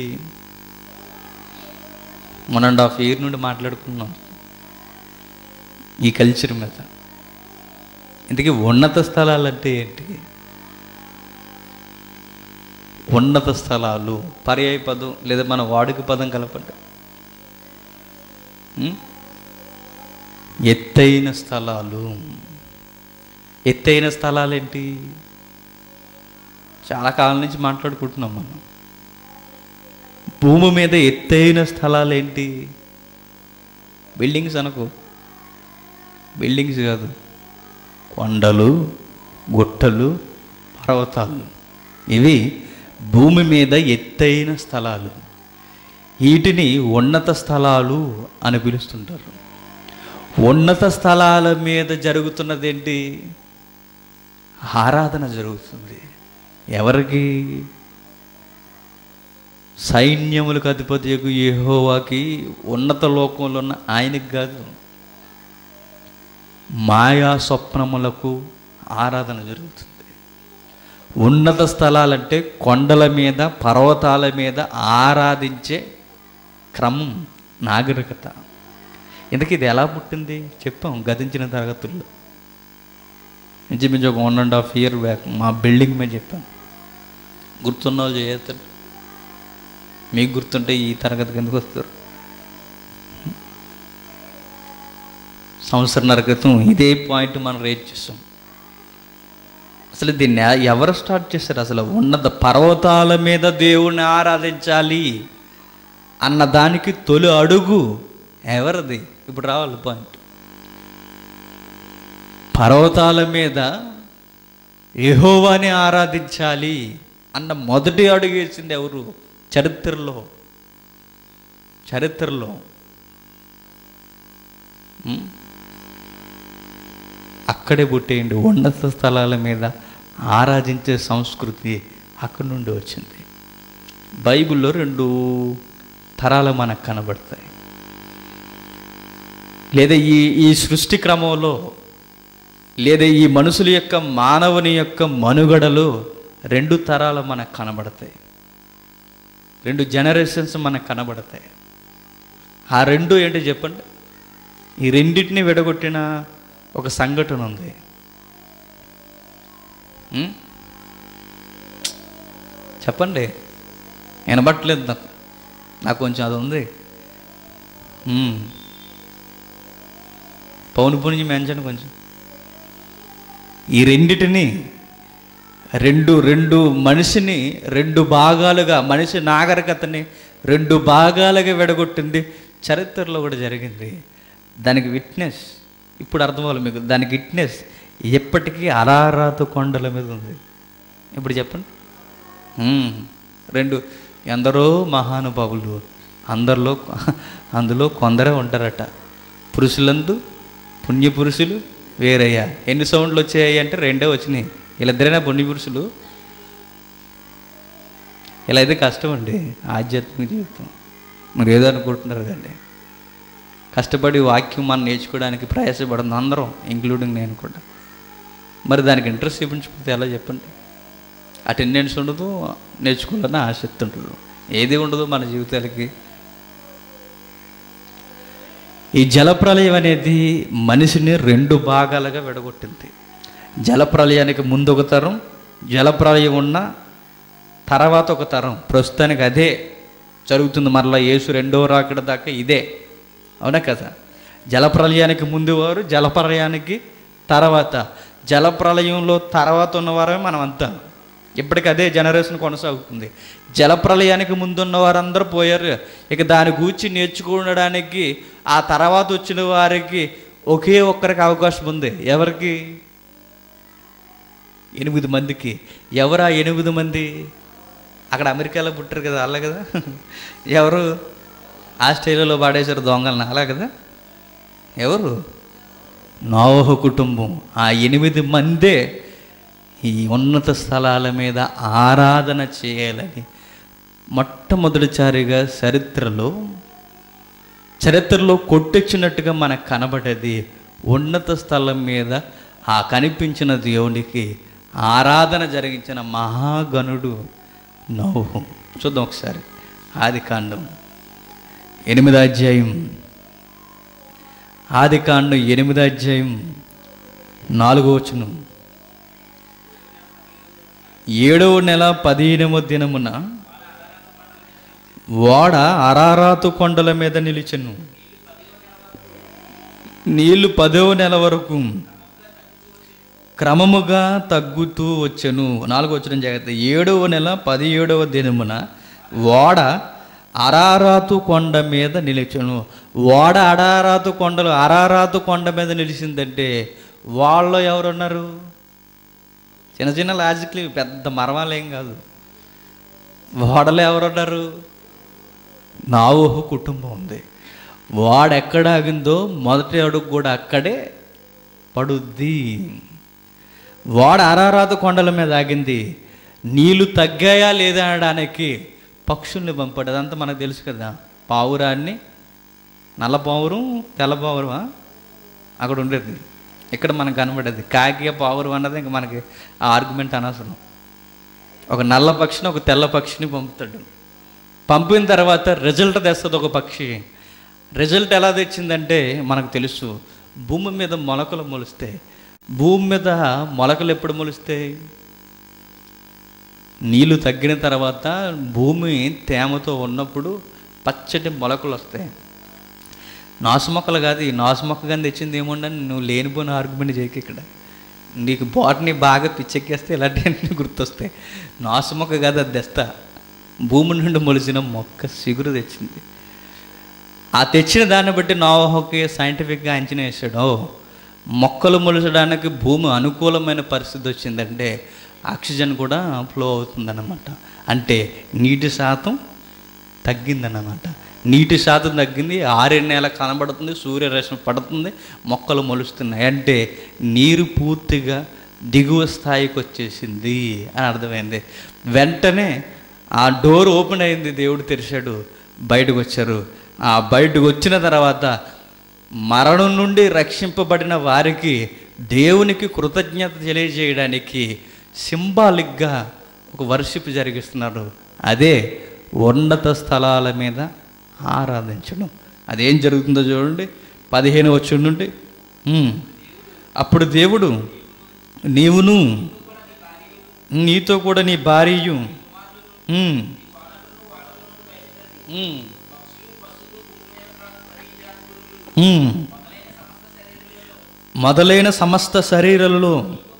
వన్ అండ్ హాఫ్ ఇయర్ నుండి మాట్లాడుకున్నాం ఈ కల్చర్ మీద ఇంతకీ ఉన్నత స్థలాలు అంటే ఏంటి ఉన్నత స్థలాలు పర్యాయ పదం లేదా మన వాడుక పదం కలపండి ఉం? ఎత్తైన స్థలాలు ఎత్తైన స్థలాలు ఏంటి చాలా కాలం నుంచి మాట్లాడుకుంటున్నాం మనం భూమి మీద ఎత్తైన స్థలాలు ఏంటి బిల్డింగ్స్ అనుకో బిల్డింగ్స్ కాదు కొండలు గుట్టలు పర్వతాలు ఇవి భూమి మీద ఎత్తైన స్థలాలు వీటిని ఉన్నత స్థలాలు అని పిలుస్తుంటారు ఉన్నత స్థలాల మీద జరుగుతున్నది ఏంటి ఆరాధన జరుగుతుంది ఎవరికి సైన్యములకు అధిపతి యెహోవాకి ఉన్నత లోకంలో ఉన్న ఆయనకి కాదు మాయా స్వప్నములకు ఆరాధన జరుగుతుంది ఉన్నత స్థలాలంటే కొండల మీద పర్వతాల మీద ఆరాధించే క్రమం నాగరికత ఇంతకీ ఇది ఎలా పుట్టింది చెప్పాం గతించిన తరగతుల్లో ఇంచుమించు ఒక one and half year back మా బిల్డింగ్ మీద చెప్పాం గుర్తున్నావు చేయొద్దు మీకు గుర్తుంటే ఈ తరగతికి ఎందుకు వస్తారు సంవత్సరంన్నర క్రితం ఇదే పాయింట్ మనం రేట్ చేసాం అసలు దీన్ని ఎ- ఎవరు స్టార్ట్ చేశారు అసలు ఉన్నత పర్వతాల మీద దేవుణ్ణి ఆరాధించాలి అన్న దానికి తొలి అడుగు ఎవరిది ఇప్పుడు రావాలి పాయింట్ పర్వతాల మీద యెహోవాని ఆరాధించాలి అన్న మొదటి అడుగు వేసింది ఎవరు చరిత్రలో చరిత్రలో ఉం? అక్కడే పుట్టేయండి ఉన్నత స్థలాల మీద ఆరాధించే సంస్కృతి అక్కడి నుండి వచ్చింది బైబిల్లో రెండు తరాలు మనకు కనబడతాయి లేదా ఈ ఈ సృష్టి క్రమంలో లేదా ఈ మనుషుల యొక్క మానవుని యొక్క మనుగడలో రెండు తరాలు మనకు కనబడతాయి రెండు జనరేషన్స్ మనకు కనబడతాయి ఆ రెండు ఏంటో చెప్పండి ఈ రెండింటిని విడగొట్టిన ఒక సంఘటన ఉంది ఉం? చెప్పండి వినబట్టలేదు నాకు నాకు కొంచెం అది ఉంది ఉం. పౌను పుణ్యం మెంచండి కొంచెం ఈ రెండిటిని రెండు రెండు మనిషిని రెండు భాగాలుగా మనిషి నాగరికతని రెండు భాగాలుగా విడగొట్టింది చరిత్రలో కూడా జరిగింది దానికి విట్నెస్ ఇప్పుడు అర్థమవ్వాలి మీకు దానికి విట్నెస్ ఎప్పటికీ అరారాతు కొండల మీద ఉంది ఇప్పుడు చెప్పండి ఉమ్, రెండు ఎందరో మహానుభావులు అందరిలో అందులో కొందరే ఉంటారట పురుషులందు పుణ్య పురుషులు వేరయ్యా ఎన్ని సౌండ్లు వచ్చాయి అంటే రెండే వచ్చినాయి వీళ్ళిద్దరైనా పుణ్య పురుషులు ఇలా అయితే కష్టం అండి ఆధ్యాత్మిక జీవితం మీరు ఏదో అనుకుంటున్నారు కండి కష్టపడి వాక్యం మనం నేర్చుకోవడానికి ప్రయాసపడుతుంది అందరం ఇంక్లూడింగ్ నేను కూడా మరి దానికి ఇంట్రెస్ట్ చూపించకపోతే ఎలా చెప్పండి అటెండెన్స్ ఉండదు నేర్చుకోవాలని ఆసక్తి ఉండదు ఏది ఉండదు మన జీవితాలకి ఈ జలప్రలయం అనేది మనిషిని రెండు భాగాలుగా విడగొట్టింది జలప్రలయానికి ముందు ఒక తరం జలప్రలయం ఉన్న తర్వాత ఒక తరం ప్రస్తుతానికి అదే జరుగుతుంది మరలా యేసు రెండో రాకడ దాకా ఇదే అవునా కదా జలప్రలయానికి ముందు వారు జలప్రలయానికి తర్వాత జలప్రలయంలో తర్వాత ఉన్నవారే మనం అంతా ఇప్పటికి అదే జనరేషన్ కొనసాగుతుంది జలప్రలయానికి ముందున్న వారందరూ పోయారు ఇక దాని గూర్చి నేర్చుకోవడానికి ఆ తర్వాత వచ్చిన వారికి ఒకే ఒక్కరికి అవకాశం ఉంది ఎవరికి ఎనిమిది మందికి ఎవరా ఎనిమిది మంది అక్కడ అమెరికాలో పుట్టారు కదా అలా కదా ఎవరు ఆస్ట్రేలియాలో పాడేశారు దొంగలను అలా కదా ఎవరు నోహ కుటుంబం ఆ ఎనిమిది మందే ఈ ఉన్నత స్థలాల మీద ఆరాధన చేయాలని మొట్టమొదటిసారిగా చరిత్రలో చరిత్రలో కొట్టొచ్చినట్టుగా మనకు కనబడేది ఉన్నత స్థలం మీద ఆ కనిపించిన దేవునికి ఆరాధన జరిగించిన మహాగణుడు నోహు చూద్దాం ఒకసారి ఆది కాండం ఎనిమిది అధ్యాయం ఆది కాండం ఎనిమిది అధ్యాయం నాలుగో వచనం ఏడవ నెల పదిహేనవ దినమున ఓడ అరారాతు కొండల మీద నిలిచెను నీళ్లు పదవ నెల వరకు క్రమముగా తగ్గుతూ వచ్చెను నాలుగో వచ్చిన జాగ్రత్త ఏడవ నెల పదిహేడవ దినమున ఓడ అరారాతు కొండ మీద నిలిచెను ఓడ అడారాతు కొండలు అరారాతు కొండ మీద నిలిచిందంటే వాళ్ళు ఎవరున్నారు చిన్న చిన్న లాజిక్లు ఇవి పెద్ద మరమాలేం కాదు ఓడలో ఎవరున్నారు నావుహు కుటుంబం ఉంది వాడు ఎక్కడ ఆగిందో మొదటి అడుగు కూడా అక్కడే పడుద్ది వాడు అరారాత కొండల మీద ఆగింది నీళ్లు తగ్గాయా లేదా అనడానికి పక్షుల్ని పంపాడు అదంతా మనకు తెలుసు కదా పావురాన్ని నల్ల పావురం తెల్ల పావురమా అక్కడ ఉండేది ఇక్కడ మనకు కనబడేది కాకి పావురం అన్నది ఇంకా మనకి ఆ ఆర్గ్యుమెంట్ అనవసరం ఒక నల్ల పక్షిని ఒక తెల్ల పక్షిని పంపుతాడు పంపిన తర్వాత రిజల్ట్ తెస్తుంది ఒక పక్షి రిజల్ట్ ఎలా తెచ్చిందంటే మనకు తెలుసు భూమి మీద మొలకలు మొలుస్తాయి భూమి మీద మొలకలు ఎప్పుడు మొలుస్తాయి నీళ్లు తగ్గిన తర్వాత భూమి తేమతో ఉన్నప్పుడు పచ్చటి మొలకలు వస్తాయి నాసు మొక్కలు కాదు ఈ నాసు మొక్క కానీ తెచ్చింది ఏముండని నువ్వు లేనిపోయిన ఆర్గ్యుమెంట్ చేయకు ఇక్కడ నీకు బాటని బాగా పిచ్చెక్కేస్తే ఇలాంటివన్నీ గుర్తొస్తాయి నాసు మొక్క కాదు అది తెస్తా భూమి నుండి మొలిచిన మొక్క సిగురు తెచ్చింది ఆ తెచ్చిన దాన్ని బట్టి నోవహోకి సైంటిఫిక్గా అంచనా వేసాడు ఓ మొక్కలు మొలచడానికి భూమి అనుకూలమైన పరిస్థితి వచ్చిందంటే ఆక్సిజన్ కూడా ఫ్లో అవుతుందన్నమాట అంటే నీటి శాతం తగ్గిందన్నమాట నీటి శాతం తగ్గింది ఆరేడు నెల కనబడుతుంది సూర్యరశ్మి పడుతుంది మొక్కలు మొలుస్తున్నాయి అంటే నీరు పూర్తిగా దిగువ స్థాయికి వచ్చేసింది అని అర్థమైంది వెంటనే ఆ డోర్ ఓపెన్ అయింది దేవుడు తెరిచాడు బయటకు వచ్చారు ఆ బయటకు వచ్చిన తర్వాత మరణం నుండి రక్షింపబడిన వారికి దేవునికి కృతజ్ఞత తెలియజేయడానికి సింబాలిక్గా ఒక వర్షిప్ జరిగిస్తున్నారు అదే ఉన్నత స్థలాల మీద ఆరాధించడం అదేం జరుగుతుందో చూడండి పదిహేను వచ్చి నుండి ఉమ్. అప్పుడు దేవుడు నీవును నీతో కూడా నీ భార్యయు ఉమ్. ఉమ్. ఉమ్. మొదలైన సమస్త శరీరాలలో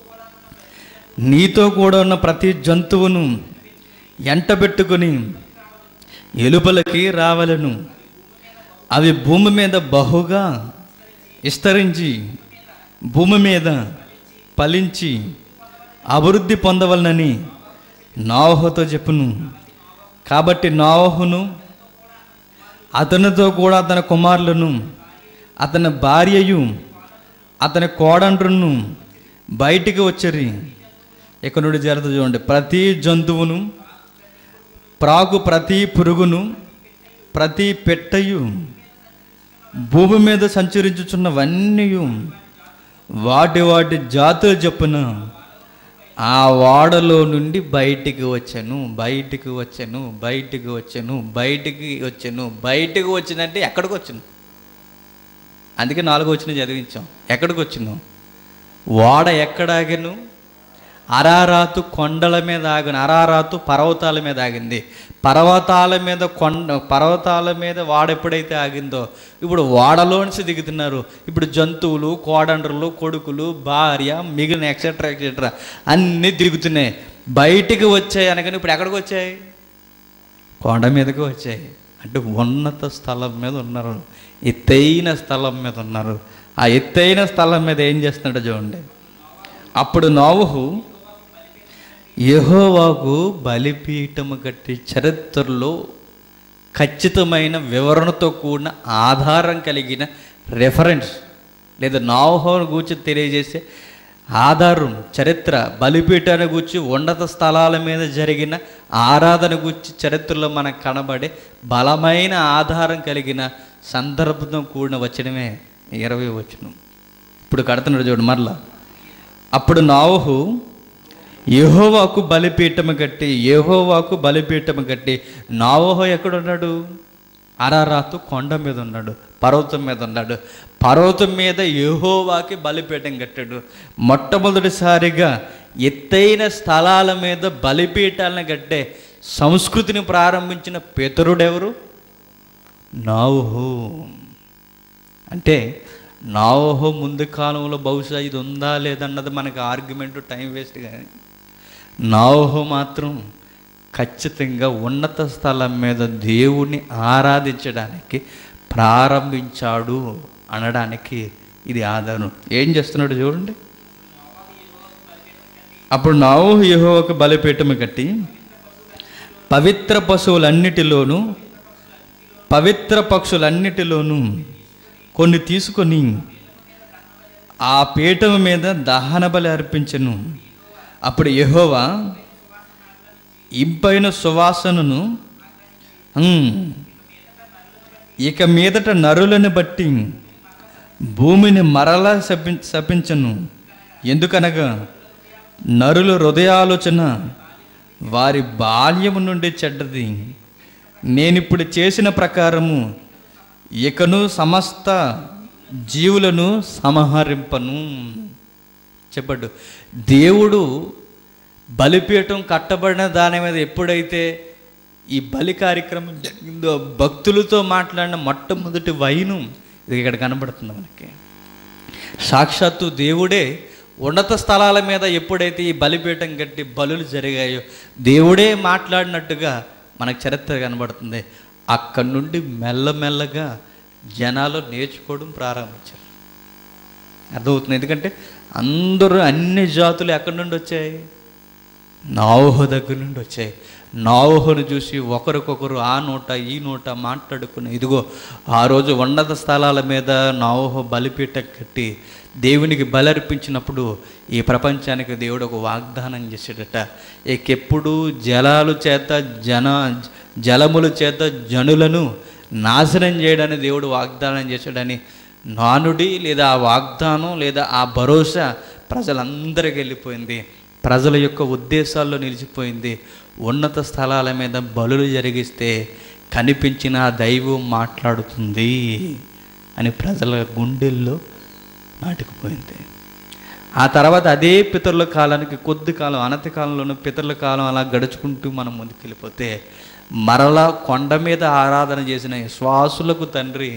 నీతో కూడా ఉన్న ప్రతి జంతువును ఎంటబెట్టుకుని ఎలుపలకి రావలను అవి భూమి మీద బహుగా విస్తరించి భూమి మీద ఫలించి అభివృద్ధి పొందవలనని నోవహుతో చెప్పును కాబట్టి నోవహును అతనితో కూడా అతని కుమారులను అతని భార్యయు అతని కోడండ్రును బయటికి వచ్చరి ఇక నుండి జరుగుతూ చూడండి ప్రతి జంతువును ప్రాకు ప్రతి పురుగును ప్రతి పెట్టయు భూమి మీద సంచరించుచున్నవన్నీ వాటి వాటి జాతులు చెప్పున ఆ వాడలో నుండి బయటికి వచ్చాను బయటికి వచ్చాను బయటికి వచ్చాను బయటికి వచ్చాను బయటికి వచ్చిందంటే ఎక్కడికి వచ్చాను అందుకే నాలుగు వచ్చిన చదివించాం ఎక్కడికి వచ్చినావు వాడ ఎక్కడ ఆగాను అరారాతు కొండల మీద ఆగిన అరారాతు పర్వతాల మీద ఆగింది పర్వతాల మీద కొండ పర్వతాల మీద వాడ ఎప్పుడైతే ఆగిందో ఇప్పుడు వాడలోంచి దిగుతున్నారు ఇప్పుడు జంతువులు కోడండ్రులు కొడుకులు భార్య మిగిలిన ఎక్సెట్రా ఎక్సెట్రా అన్నీ తిరుగుతున్నాయి బయటికి వచ్చాయి అనగానే ఇప్పుడు ఎక్కడికి వచ్చాయి కొండ మీదకి వచ్చాయి అంటే ఉన్నత స్థలం మీద ఉన్నారు ఎత్తైన స్థలం మీద ఉన్నారు ఆ ఎత్తైన స్థలం మీద ఏం చేస్తున్నాడో చూడండి అప్పుడు నోవహు యెహోవాకు బలిపీఠము కట్టి చరిత్రలో ఖచ్చితమైన వివరణతో కూడిన ఆధారం కలిగిన రెఫరెన్స్ లేదా నావహోను గూర్చి తెలియజేసే ఆధారం చరిత్ర బలిపీఠాన్ని గూర్చి ఉన్నత స్థలాల మీద జరిగిన ఆరాధన గూర్చి చరిత్రలో మనకు కనబడే బలమైన ఆధారం కలిగిన సందర్భంతో కూడిన వచనమే ఇరవై వచనం ఇప్పుడు కడుతున్నాడు చూడు మరలా అప్పుడు నావహు యెహోవాకు బలిపీఠము కట్టి యెహోవాకు బలిపీఠము కట్టి నావహు ఎక్కడున్నాడు అరారాతు కొండ మీద ఉన్నాడు పర్వతం మీద ఉన్నాడు పర్వతం మీద యెహోవాకి బలిపీఠం కట్టాడు మొట్టమొదటిసారిగా ఎత్తైన స్థలాల మీద బలిపీఠాలను కట్టే సంస్కృతిని ప్రారంభించిన పితరుడెవరు నావుహు అంటే నావోహో ముందు కాలంలో బహుశా ఇది ఉందా లేదన్నది మనకి ఆర్గ్యుమెంట్ టైం వేస్ట్ కానీ నావోహో మాత్రం ఖచ్చితంగా ఉన్నత స్థలం మీద దేవుణ్ణి ఆరాధించడానికి ప్రారంభించాడు అనడానికి ఇది ఆధారం ఏం చేస్తున్నాడు చూడండి అప్పుడు నావోహు యెహోవాకు బలిపీఠము కట్టి పవిత్ర పశువులన్నిటిలోనూ పవిత్ర పక్షులన్నిటిలోనూ కొన్ని తీసుకొని ఆ పీఠం మీద దహన బలి అర్పించను అప్పుడు యెహోవా ఇంపైన సువాసనను "ఉమ్, ఇక మీదట నరులను బట్టి భూమిని మరలా శపి శపించను ఎందుకనగా నరుల హృదయాలోచన వారి బాల్యము నుండి చెడ్డది నేనిప్పుడు చేసిన ప్రకారము ఇకను సమస్త జీవులను సంహరింపను చెప్పడు దేవుడు బలిపీఠం కట్టబడిన దాని మీద ఎప్పుడైతే ఈ బలి కార్యక్రమం జరిగిందో భక్తులతో మాట్లాడిన మొట్టమొదటి వైను ఇది ఇక్కడ కనబడుతుంది మనకి సాక్షాత్తు దేవుడే ఉన్నత స్థలాల మీద ఎప్పుడైతే ఈ బలిపీఠం కట్టి బలులు జరిగాయో దేవుడే మాట్లాడినట్టుగా మనకు చరిత్ర కనబడుతుంది అక్కడి నుండి మెల్లమెల్లగా జనాలు నేర్చుకోవడం ప్రారంభించారు అర్థమవుతుంది ఎందుకంటే అందరూ అన్ని జాతులు ఎక్కడి నుండి వచ్చాయి నావోహ దగ్గర నుండి వచ్చాయి నావోహను చూసి ఒకరికొకరు ఆ నోట ఈ నోట మాట్లాడుకుని ఇదిగో ఆ రోజు ఉన్నత స్థలాల మీద నావోహ బలిపీట కట్టి దేవునికి బలర్పించినప్పుడు ఈ ప్రపంచానికి దేవుడు ఒక వాగ్దానం చేసాడట ఇకెప్పుడు జలాలు చేత జన జలముల చేత జనులను నాశనం చేయడానికి దేవుడు వాగ్దానం చేశాడని నానుడి లేదా ఆ వాగ్దానం లేదా ఆ భరోసా ప్రజలందరికీ వెళ్ళిపోయింది ప్రజల యొక్క ఉద్దేశాల్లో నిలిచిపోయింది ఉన్నత స్థలాల మీద బలులు జరిగిస్తే కనిపించిన ఆ దైవం మాట్లాడుతుంది అని ప్రజల గుండెల్లో నాటుకుపోయింది ఆ తర్వాత అదే పితరుల కాలానికి కొద్ది కాలం అనతి కాలంలోనూ పితరుల కాలం అలా గడుచుకుంటూ మనం ముందుకెళ్ళిపోతే మరలా కొండ మీద ఆరాధన చేసిన శ్వాసులకు తండ్రి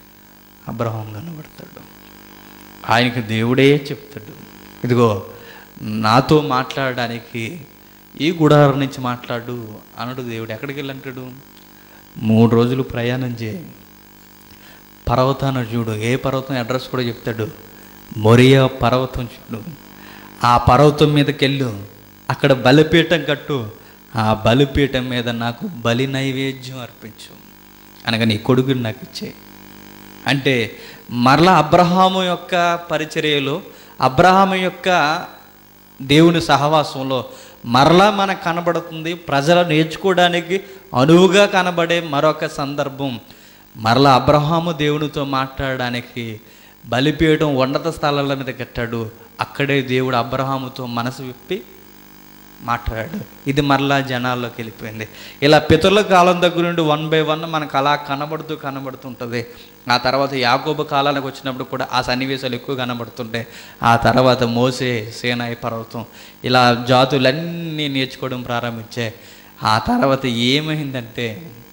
అబ్రహం కనబడతాడు ఆయనకి దేవుడే చెప్తాడు ఇదిగో నాతో మాట్లాడడానికి ఈ గుడారం నుంచి మాట్లాడు అనడు దేవుడు ఎక్కడికి వెళ్ళంటాడు మూడు రోజులు ప్రయాణం చేయి పర్వతాన్ని చూడు ఏ పర్వతం అడ్రస్ కూడా చెప్తాడు మొరియా పర్వతం చూడు ఆ పర్వతం మీదకి వెళ్ళు అక్కడ బలిపీఠం కట్టు ఆ బలిపీఠం మీద నాకు బలి నైవేద్యం అర్పించు అనగా నీ కొడుకుని నాకు ఇచ్చే అంటే మరలా అబ్రహాము యొక్క పరిచర్యలో అబ్రహాము యొక్క దేవుని సహవాసంలో మరలా మనకు కనబడుతుంది ప్రజలు నేర్చుకోవడానికి అనువుగా కనబడే మరొక సందర్భం మరలా అబ్రహాము దేవునితో మాట్లాడడానికి బలిపీయడం ఉన్నత స్థలాల మీద కట్టాడు అక్కడే దేవుడు అబ్రహాముతో మనసు విప్పి మాట్లాడాడు ఇది మరలా జనాల్లోకి వెళ్ళిపోయింది ఇలా పితరుల కాలం దగ్గర నుండి వన్ బై వన్ మనకు అలా కనబడుతూ కనబడుతుంటుంది ఆ తర్వాత యాకోబు కాలానికి వచ్చినప్పుడు కూడా ఆ సన్నివేశాలు ఎక్కువ కనబడుతుంటాయి ఆ తర్వాత మోసే సేనాయి పర్వతం ఇలా జాతులన్నీ నేర్చుకోవడం ప్రారంభించాయి ఆ తర్వాత ఏమైందంటే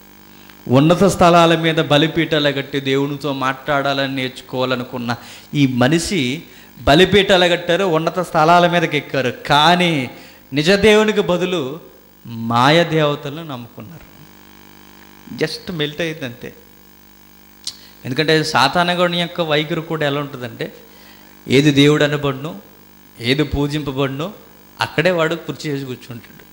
ఉన్నత స్థలాల మీద బలిపీఠాలు కట్టి దేవునితో మాట్లాడాలని నేర్చుకోవాలనుకున్న ఈ మనిషి బలిపీఠాలు కట్టారు ఉన్నత స్థలాల మీదకి ఎక్కారు కానీ నిజ దేవునికి బదులు మాయ దేవతలను నమ్ముకున్నారు జస్ట్ మెల్ట్ అయింది అంతే ఎందుకంటే సాతానగుని యొక్క వైఖరి కూడా ఎలా ఉంటుందంటే ఏది దేవుడు అనబడును ఏది పూజింపబడును అక్కడే వాడు కుర్చీ చేసి కూర్చుంటాడు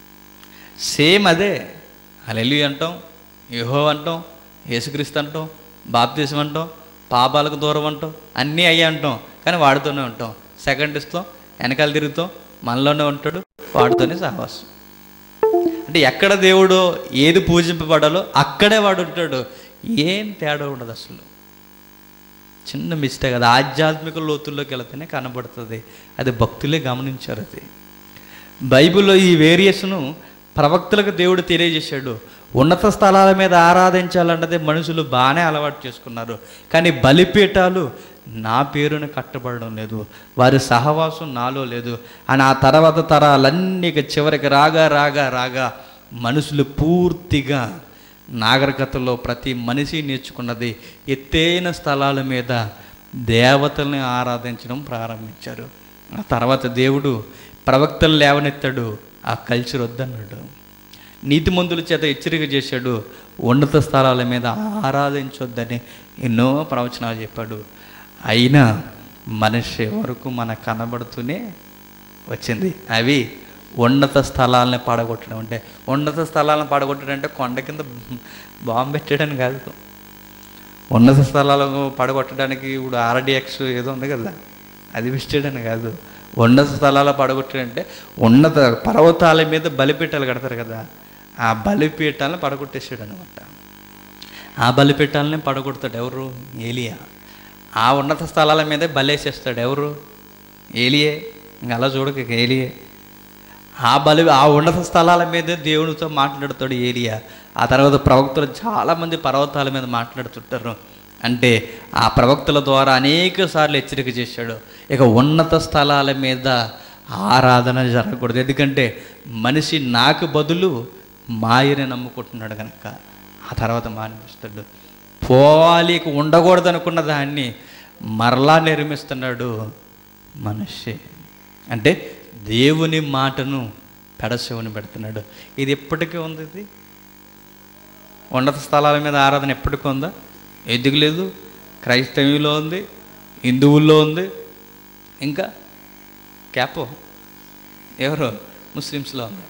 సేమ్ అదే అలెలు అంటాం యహో అంటాం యేసుక్రీస్తు అంటాం బాప్తీసం అంటాం పాపాలకు దూరం అంటాం అన్నీ అయ్యి అంటాం కానీ వాడితోనే ఉంటాం సెకండ్ ఇస్తాం వెనకాల తిరుగుతాం మనలోనే ఉంటాడు వాడితోనే సహవాసం అంటే ఎక్కడ దేవుడు ఏది పూజింపబడాలో అక్కడే వాడు ఉంటాడు ఏం తేడా ఉండదు అసలు చిన్న మిస్టేక్ అది ఆధ్యాత్మిక లోతుల్లోకి వెళితేనే కనబడుతుంది అది భక్తులే గమనించారు అది బైబిల్లో ఈ వేరియస్ను ప్రవక్తలకు దేవుడు తెలియజేశాడు ఉన్నత స్థలాల మీద ఆరాధించాలన్నది మనుషులు బాగానే అలవాటు చేసుకున్నారు కానీ బలిపీఠాలు నా పేరున కట్టబడడం లేదు వారి సహవాసం నాలో లేదు అని ఆ తర్వాత తరాలన్నీ ఇక చివరికి రాగా రాగా రాగా మనుషులు పూర్తిగా నాగరికతలో ప్రతి మనిషి నేర్చుకున్నది ఎత్తైన స్థలాల మీద దేవతల్ని ఆరాధించడం ప్రారంభించారు ఆ తర్వాత దేవుడు ప్రవక్తలు లేవనెత్తాడు ఆ కల్చర్ వద్దన్నాడు నీతిమంతుల చేత హెచ్చరిక చేశాడు ఉన్నత స్థలాల మీద ఆరాధించొద్దని ఎన్నో ప్రవచనాలు చెప్పాడు అయినా మనిషి వరకు మనకు కనబడుతూనే వచ్చింది అవి ఉన్నత స్థలాలని పడగొట్టడం అంటే ఉన్నత స్థలాలను పడగొట్టడం అంటే కొండ కింద బాంబు పెట్టడం కాదు ఉన్నత స్థలాలను పడగొట్టడానికి ఇప్పుడు ఆర్డిఎక్స్ ఏదో ఉంది కదా అది విష్టడని కాదు ఉన్నత స్థలాలు పడగొట్టాడంటే ఉన్నత పర్వతాల మీద బలిపీఠాలు కడతారు కదా ఆ బలిపీఠాలను పడగొట్టేసాడు అనమాట ఆ బలిపీఠాలని పడగొడతాడు ఎవరు ఏలియా ఆ ఉన్నత స్థలాల మీదే బలేసేస్తాడు ఎవరు ఏలియే ఇంక అలా చూడక ఇక ఏలియే ఆ బలి ఆ ఉన్నత స్థలాల మీదే దేవునితో మాట్లాడుతాడు ఏలియా ఆ తర్వాత ప్రవక్తలు చాలామంది పర్వతాల మీద మాట్లాడుతుంటారు అంటే ఆ ప్రవక్తల ద్వారా అనేక సార్లు హెచ్చరిక చేశాడు ఇక ఉన్నత స్థలాల మీద ఆరాధన జరగకూడదు ఎందుకంటే మనిషి నాకు బదులు మాయని నమ్ముకుంటున్నాడు కనుక ఆ తర్వాత మానిపిస్తాడు పోవాలి ఇక ఉండకూడదు అనుకున్న దాన్ని మరలా నిర్మిస్తున్నాడు మనిషి అంటే దేవుని మాటను పెడశివుని పెడుతున్నాడు ఇది ఎప్పటికీ ఉంది ఇది ఉన్నత స్థలాల మీద ఆరాధన ఎప్పటికీ ఉందా ఎందుకు లేదు క్రైస్తవ్యంలో ఉంది హిందువుల్లో ఉంది ఇంకా క్యాపో ఎవరు ముస్లిమ్స్లో ఉంది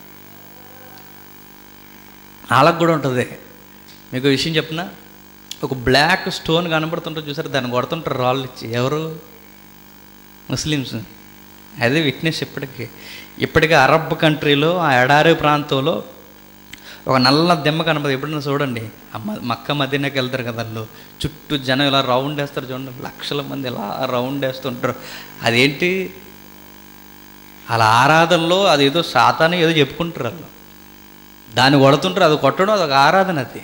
వాళ్ళకు కూడా ఉంటుంది మీకు ఒక విషయం చెప్పిన ఒక బ్లాక్ స్టోన్ కనబడుతుంటే చూసారు దాన్ని కొడుతుంటారు రాళ్ళు ఇచ్చి ఎవరు ముస్లిమ్స్ అదే విట్నెస్ ఇప్పటికీ ఇప్పటికీ అరబ్ కంట్రీలో ఆ ఎడారి ప్రాంతంలో ఒక నల్ల దెమ్మ కనపడదు ఎప్పుడైనా చూడండి ఆ మ- మక్క మదీనాకి వెళ్తారు కదా వాళ్ళు చుట్టూ జనం ఇలా రౌండ్ వేస్తారు చూడండి లక్షల మంది ఇలా రౌండ్ వేస్తుంటారు అదేంటి అలా ఆరాధనలో అది ఏదో సాతాని ఏదో చెప్పుకుంటారు వాళ్ళు దాన్ని కొడుతుంటారు అది కొట్టడం అదొక ఆరాధన అది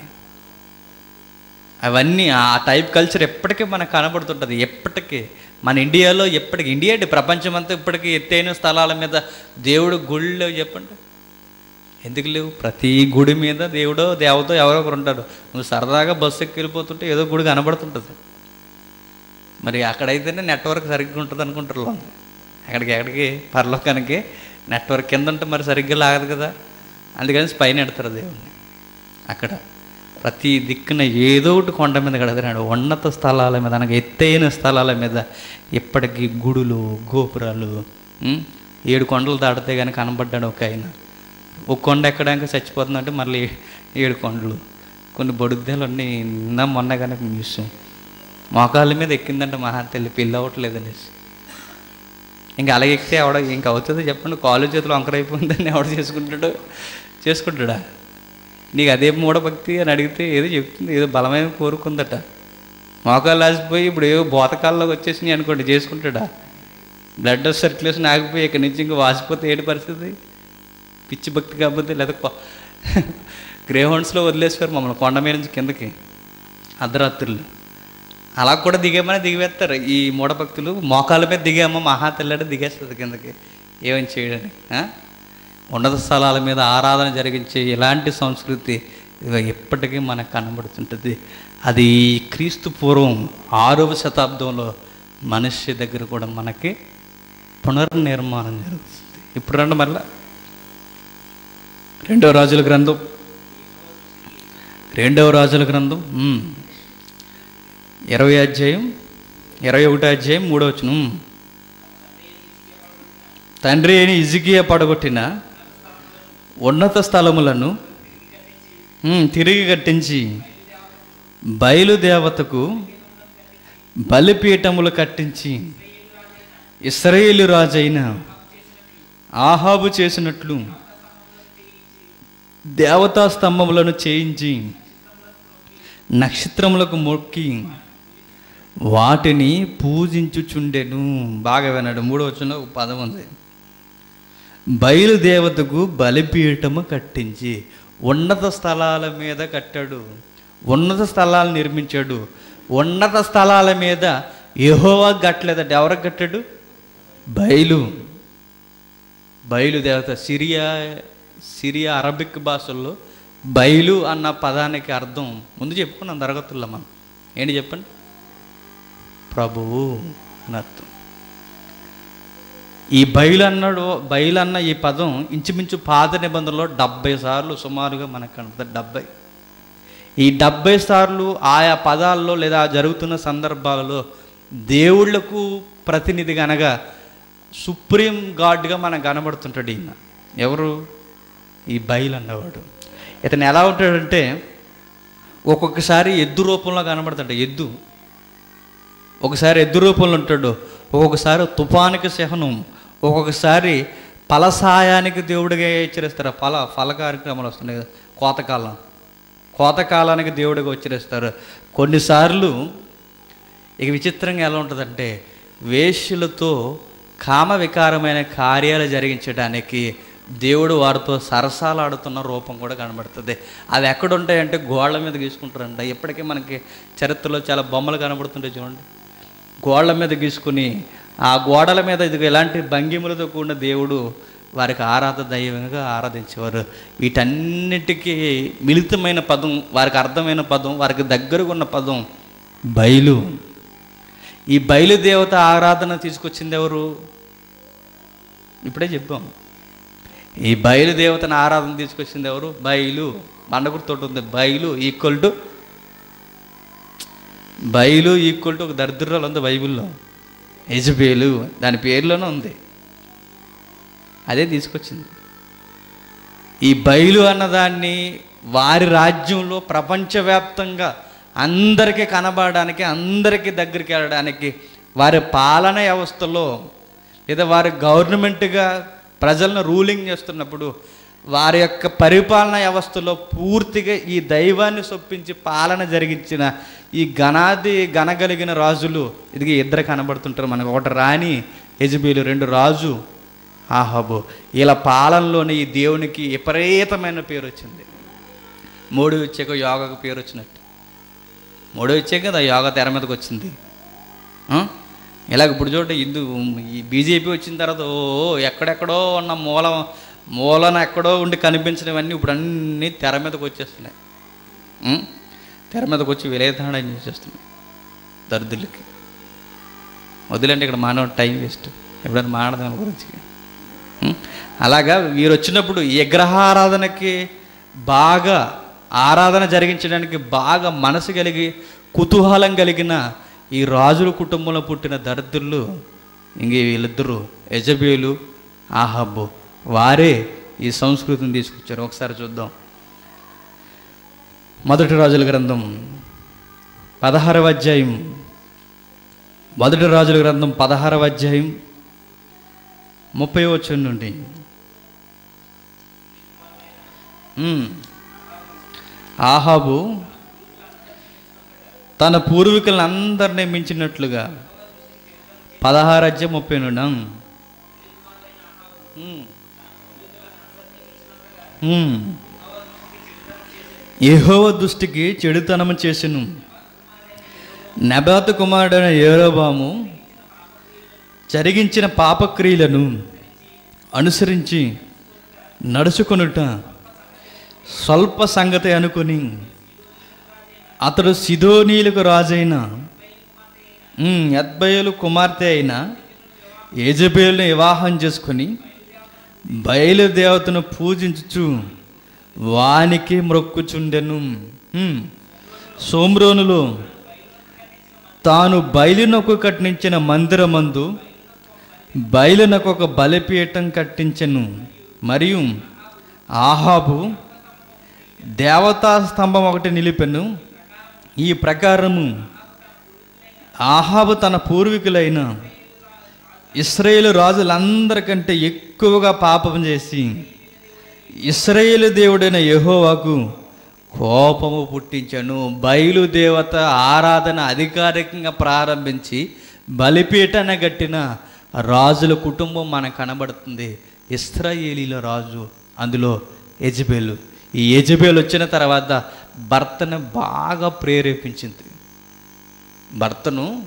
అవన్నీ ఆ టైప్ కల్చర్ ఎప్పటికీ మనకు కనబడుతుంటుంది ఎప్పటికీ మన ఇండియాలో ఎప్పటికీ ఇండియా అంటే ప్రపంచం అంతా ఇప్పటికీ ఎత్తైన స్థలాల మీద దేవుడు గుళ్ళు చెప్పండి ఎందుకు లేవు ప్రతి గుడి మీద దేవుడో దేవతో ఎవరో ఒకరు ఉంటారు నువ్వు సరదాగా బస్సు ఎక్కి వెళ్ళిపోతుంటే ఏదో గుడి కనబడుతుంటుంది మరి అక్కడైతేనే నెట్వర్క్ సరిగ్గా ఉంటుంది అనుకుంటారు వాళ్ళు. అక్కడికి ఎక్కడికి పరలోకానికి నెట్వర్క్ కింద ఉంటే మరి సరిగ్గా లాగదు కదా అందుకని పైన ఎడతారు దేవుణ్ణి అక్కడ ప్రతి దిక్కున ఏదో ఒకటి కొండ మీద కడతాడు ఉన్నత స్థలాల మీద అనగా ఎత్తైన స్థలాల మీద ఇప్పటికీ గుడులు గోపురాలు ఉం? ఏడు కొండలు దాటితే కానీ కనబడ్డాడు ఒక ఆయన ఒక కొండ ఎక్కడానికి చచ్చిపోతుందంటే మళ్ళీ ఏడు కొండలు కొన్ని బొడుద్దాలు ఉన్నాయి నిన్న మొన్న కనుక న్యూస్ మోకాళ్ళ మీద ఎక్కిందంటే మహా తల్లి పెళ్ళి అవ్వట్లేదు అనేసి ఇంకా అలాగే ఎక్కితే ఎవడ ఇంకా అవుతుంది చెప్పండి కాలు చేతులు వంకరైపోయిందని ఎవడ చేసుకుంటాడు చేసుకుంటాడా నీకు అదే మూఢభక్తి అని అడిగితే ఏదో చెప్తుంది ఏదో బలమైన కోరుకుందట మోకాలు లాసిపోయి ఇప్పుడు ఏదో బోతకాల్లోకి వచ్చేసి అనుకోండి చేసుకుంటాడా బ్లడ్ సర్క్యులేషన్ ఆగిపోయి ఇక్కడి నుంచి ఇంకా వాసిపోతే ఏంటి పరిస్థితి పిచ్చి భక్తి కాకపోతే లేదా గ్రే హౌండ్స్లో వదిలేసారు మమ్మల్ని కొండ మీద నుంచి కిందకి అర్ధరాత్రులు అలా కూడా దిగేమని దిగివేస్తారు ఈ మూఢభక్తులు మోకాల మీద దిగామో మహా తెల్లడి దిగేస్తుంది కిందకి ఏమని చేయడానికి ఆ? ఉన్నత స్థలాల మీద ఆరాధన జరిగించే ఇలాంటి సంస్కృతి ఇదిగో ఎప్పటికీ మనకు కనబడుతుంటుంది అది క్రీస్తు పూర్వం ఆరవ శతాబ్దంలో మనిషి దగ్గర కూడా మనకి పునర్నిర్మాణం జరుగుతుంది ఇప్పుడు రండి మళ్ళా రెండవ రాజుల గ్రంథం రెండవ రాజుల గ్రంథం ఉమ్. ఇరవై అధ్యాయం ఇరవై ఒకటో అధ్యాయం మూడో వచనం తండ్రి అయిన ఇజికియా పడగొట్టిన ఉన్నత స్థలములను ఉమ్, తిరిగి కట్టించి బయలుదేవతకు బలిపీఠములు కట్టించి ఇస్రాయేలు రాజైన ఆహాబు చేసినట్లు దేవతా స్తంభములను చేయించి నక్షత్రములకు మొక్కి వాటిని పూజించుచుండెను బాగా విన్నాడు మూడో వచ్చిన ఒక పదం ఉంది బయలుదేవతకు బలిపీఠము కట్టించి ఉన్నత స్థలాల మీద కట్టాడు ఉన్నత స్థలాలు నిర్మించాడు ఉన్నత స్థలాల మీద యెహోవా కట్టలేదంటే ఎవరికి కట్టాడు బయలు బయలు దేవత సిరియా సిరియా అరబిక్ భాషల్లో బయలు అన్న పదానికి అర్థం ముందు చెప్పుకున్నాం తరగతుల్లో మనం ఏంటి చెప్పండి ప్రభువు అని అర్థం ఈ బయలు అన్నాడు బయలు అన్న ఈ పదం ఇంచుమించు పాత నిబంధనలో డెబ్బై సార్లు సుమారుగా మనకు కనపడుతుంది డెబ్బై ఈ డెబ్బై సార్లు ఆయా పదాల్లో లేదా జరుగుతున్న సందర్భాలలో దేవుళ్లకు ప్రతినిధిగా అనగా సుప్రీం గాడ్గా మనకు కనబడుతుంటాడు ఈయన ఎవరు ఈ బయలు అన్నవాడు ఇతను ఎలా ఉంటాడంటే ఒక్కొక్కసారి ఎద్దు రూపంలో కనబడతాడు ఎద్దు ఒకసారి ఎద్దు రూపంలో ఉంటాడు ఒక్కొక్కసారి తుఫానికి సహనం ఒక్కొక్కసారి ఫలసాయానికి దేవుడిగా హెచ్చరిస్తారు ఫల ఫల కార్యక్రమాలు వస్తున్నాయి కదా కోతకాలం కోతకాలానికి దేవుడిగా హెచ్చరిస్తారు కొన్నిసార్లు ఇక విచిత్రంగా ఎలా ఉంటుందంటే వేష్యులతో కామ వికారమైన కార్యాలు జరిగించడానికి దేవుడు వారితో సరసాలాడుతున్న రూపం కూడా కనబడుతుంది అవి ఎక్కడ ఉంటాయంటే గోళ్ళ మీద గీసుకుంటారంట ఇప్పటికీ మనకి చరిత్రలో చాలా బొమ్మలు కనబడుతుంటాయి చూడండి గోళ్ళ మీద గీసుకుని ఆ గోడల మీద ఇది ఎలాంటి భంగిములతో కూడిన దేవుడు వారికి ఆరాధ దైవంగా ఆరాధించేవారు వీటన్నిటికీ మిళితమైన పదం వారికి అర్థమైన పదం వారికి దగ్గరగా ఉన్న పదం బయలు ఈ బయలు దేవత ఆరాధన తీసుకొచ్చింది ఎవరు ఇప్పుడే చెప్పాం ఈ బయలు దేవతను ఆరాధన తీసుకొచ్చింది ఎవరు బయలు బండగుర్తోటి ఉంది బయలు ఈక్వల్ టు బయలు ఈక్వల్ టు ఒక దరిద్రాలు ఉంది బైబిల్లో యజబేలు దాని పేరులోనే ఉంది అదే తీసుకొచ్చింది ఈ బయలు అన్నదాన్ని వారి రాజ్యంలో ప్రపంచవ్యాప్తంగా అందరికీ కనబడడానికి అందరికీ దగ్గరికి వెళ్ళడానికి వారి పాలన వ్యవస్థలో లేదా వారి గవర్నమెంట్గా ప్రజలను రూలింగ్ చేస్తున్నప్పుడు వారి యొక్క పరిపాలన వ్యవస్థలో పూర్తిగా ఈ దైవాన్ని చొప్పించి పాలన జరిగించిన ఈ గణాది గణగలిగిన రాజులు ఇది ఇద్దరు కనబడుతుంటారు మనకు ఒకటి రాణి యజబీలు రెండు రాజు ఆహాబు ఇలా పాలనలోనే ఈ దేవునికి విపరీతమైన పేరు వచ్చింది మూడు ఇచ్చాక యోగకు పేరు వచ్చినట్టు మూడో ఇచ్చే కదా యోగా తెర మీదకి వచ్చింది ఆ? ఇలాగ ఇప్పుడు చూడండి హిందూ ఈ బీజేపీ వచ్చిన తర్వాత ఓ ఎక్కడెక్కడో ఉన్న మూల మూలన ఎక్కడో ఉండి కనిపించినవన్నీ ఇప్పుడు అన్నీ తెర మీదకి వచ్చేస్తున్నాయి ఉం? తెర మీదకి వచ్చి విలేదానం చేసేస్తున్నాయి దరిద్రులకి వదిలేండి ఇక్కడ మానవ టైం వేస్ట్ ఎప్పుడైనా మాట్లాడదాం దాని గురించి ఉం? అలాగా వీరు వచ్చినప్పుడు ఈ విగ్రహారాధనకి బాగా ఆరాధన జరిగించడానికి బాగా మనసు కలిగి కుతూహలం కలిగిన ఈ రాజుల కుటుంబంలో పుట్టిన దరిద్రులు ఇంక వీళ్ళిద్దరూ యజబేలు ఆహబ్బు వారే ఈ సంస్కృతిని తీసుకొచ్చారు ఒకసారి చూద్దాం మొదటి రాజుల గ్రంథం పదహారవ అధ్యాయం మొదటి రాజుల గ్రంథం పదహారవ అధ్యాయం ముప్పై వచ్చిన నుండి ఉమ్. ఆహాబు తన పూర్వీకులను అందరినీ మించినట్లుగా పదహారు అధ్యాయం ముప్పై నుండి ఉమ్. ఉమ్. యెహోవా దృష్టికి చెడుతనము చేసెను నెబాతు కుమారుడైన ఏరోబాము జరిగించిన పాపక్రియలను అనుసరించి నడుచుకొనుట స్వల్ప సంగతి అనుకుని అతడు సిదోనీలకు రాజైన ఉమ్, యద్బయలు కుమార్తె అయిన ఏజబేలును వివాహం చేసుకొని బయలుదేవతను పూజించుచు వానికి మ్రొక్కుచుండెను ఉమ్, సోమ్రోనులో తాను బయలునకు కట్టించిన మందిరమందు బయలునకు ఒక బలిపీఠం కట్టించెను మరియు ఆహాబు దేవతా స్తంభం ఒకటి నిలిపెను ఈ ప్రకారము ఆహాబు తన పూర్వీకులైన ఇస్రాయేలు రాజులందరికంటే ఎక్కువగా పాపం చేసి ఇస్రాయేలు దేవుడైన యెహోవాకు కోపము పుట్టించను బయలుదేవత ఆరాధన అధికారికంగా ప్రారంభించి బలిపీఠన కట్టిన రాజుల కుటుంబం మనకు కనబడుతుంది ఇస్రాయేలీల రాజు అందులో యజబేలు ఈ యజబేలు వచ్చిన తర్వాత భర్తను బాగా ప్రేరేపించింది భర్తను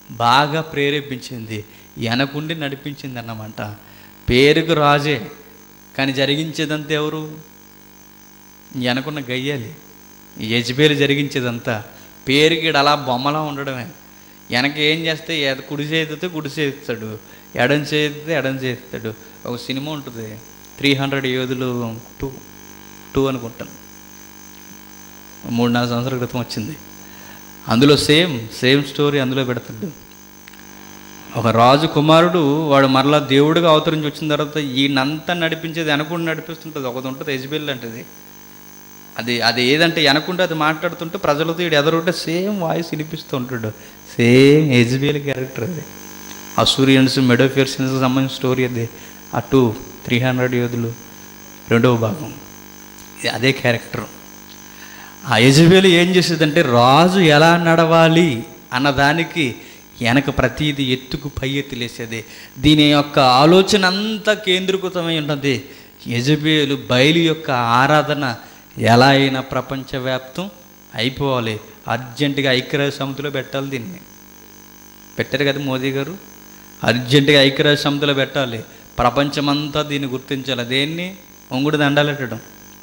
బాగా ప్రేరేపించింది వెనకుండి నడిపించింది అన్నమాట పేరుకు రాజే కానీ జరిగించేదంతా ఎవరు వెనకున్న గయ్యాలి ఈ యజ్బేలు జరిగించేదంతా పేరుకి ఈడు అలా బొమ్మలా ఉండడమే వెనక ఏం చేస్తే ఎద- కుడి చేతితో కుడి చేస్తాడు ఎడం చేతితో ఎడం చేస్తాడు ఒక సినిమా ఉంటుంది త్రీ హండ్రెడ్ యోధులు టూ టూ అనుకుంటాను మూడు నాలుగు సంవత్సరాల క్రితం వచ్చింది అందులో సేమ్ సేమ్ స్టోరీ అందులో పెడతాడు ఒక రాజు కుమారుడు వాడు మరలా దేవుడిగా అవతరించి వచ్చిన తర్వాత ఈయనంతా నడిపించేది వెనకుండా నడిపిస్తుంటుంది ఒకటి ఉంటుంది ఎజ్బెల్ అంటది అది అది ఏదంటే వెనకుండా అది మాట్లాడుతుంటే ప్రజలతో వీడు ఎదరుంటే సేమ్ వాయిస్ వినిపిస్తూ ఉంటాడు సేమ్ ఎజ్బిఎల్ క్యారెక్టర్ అది అసూరియన్స్ మెడోఫియర్సన్స్ సంబంధించిన స్టోరీ అది ఆ టూ త్రీ హండ్రెడ్ యోధులు రెండవ భాగం ఇది అదే క్యారెక్టర్ ఆ యజబేలు ఏం చేసేదంటే రాజు ఎలా నడవాలి అన్నదానికి వెనక ప్రతీది ఎత్తుకు పై ఎత్తి లేసేది దీని యొక్క ఆలోచన అంతా కేంద్రీకృతమై ఉన్నది యజబేలు బయలు యొక్క ఆరాధన ఎలా అయినా ప్రపంచవ్యాప్తం అయిపోవాలి అర్జెంటుగా ఐక్యరాజ్య సమితిలో పెట్టాలి దీన్ని పెట్టారు కదా మోదీ గారు అర్జెంటుగా ఐక్యరాజ్య సమితిలో పెట్టాలి ప్రపంచమంతా దీన్ని గుర్తించాలి దేన్ని ఒంగుడు దండాలెట్టడం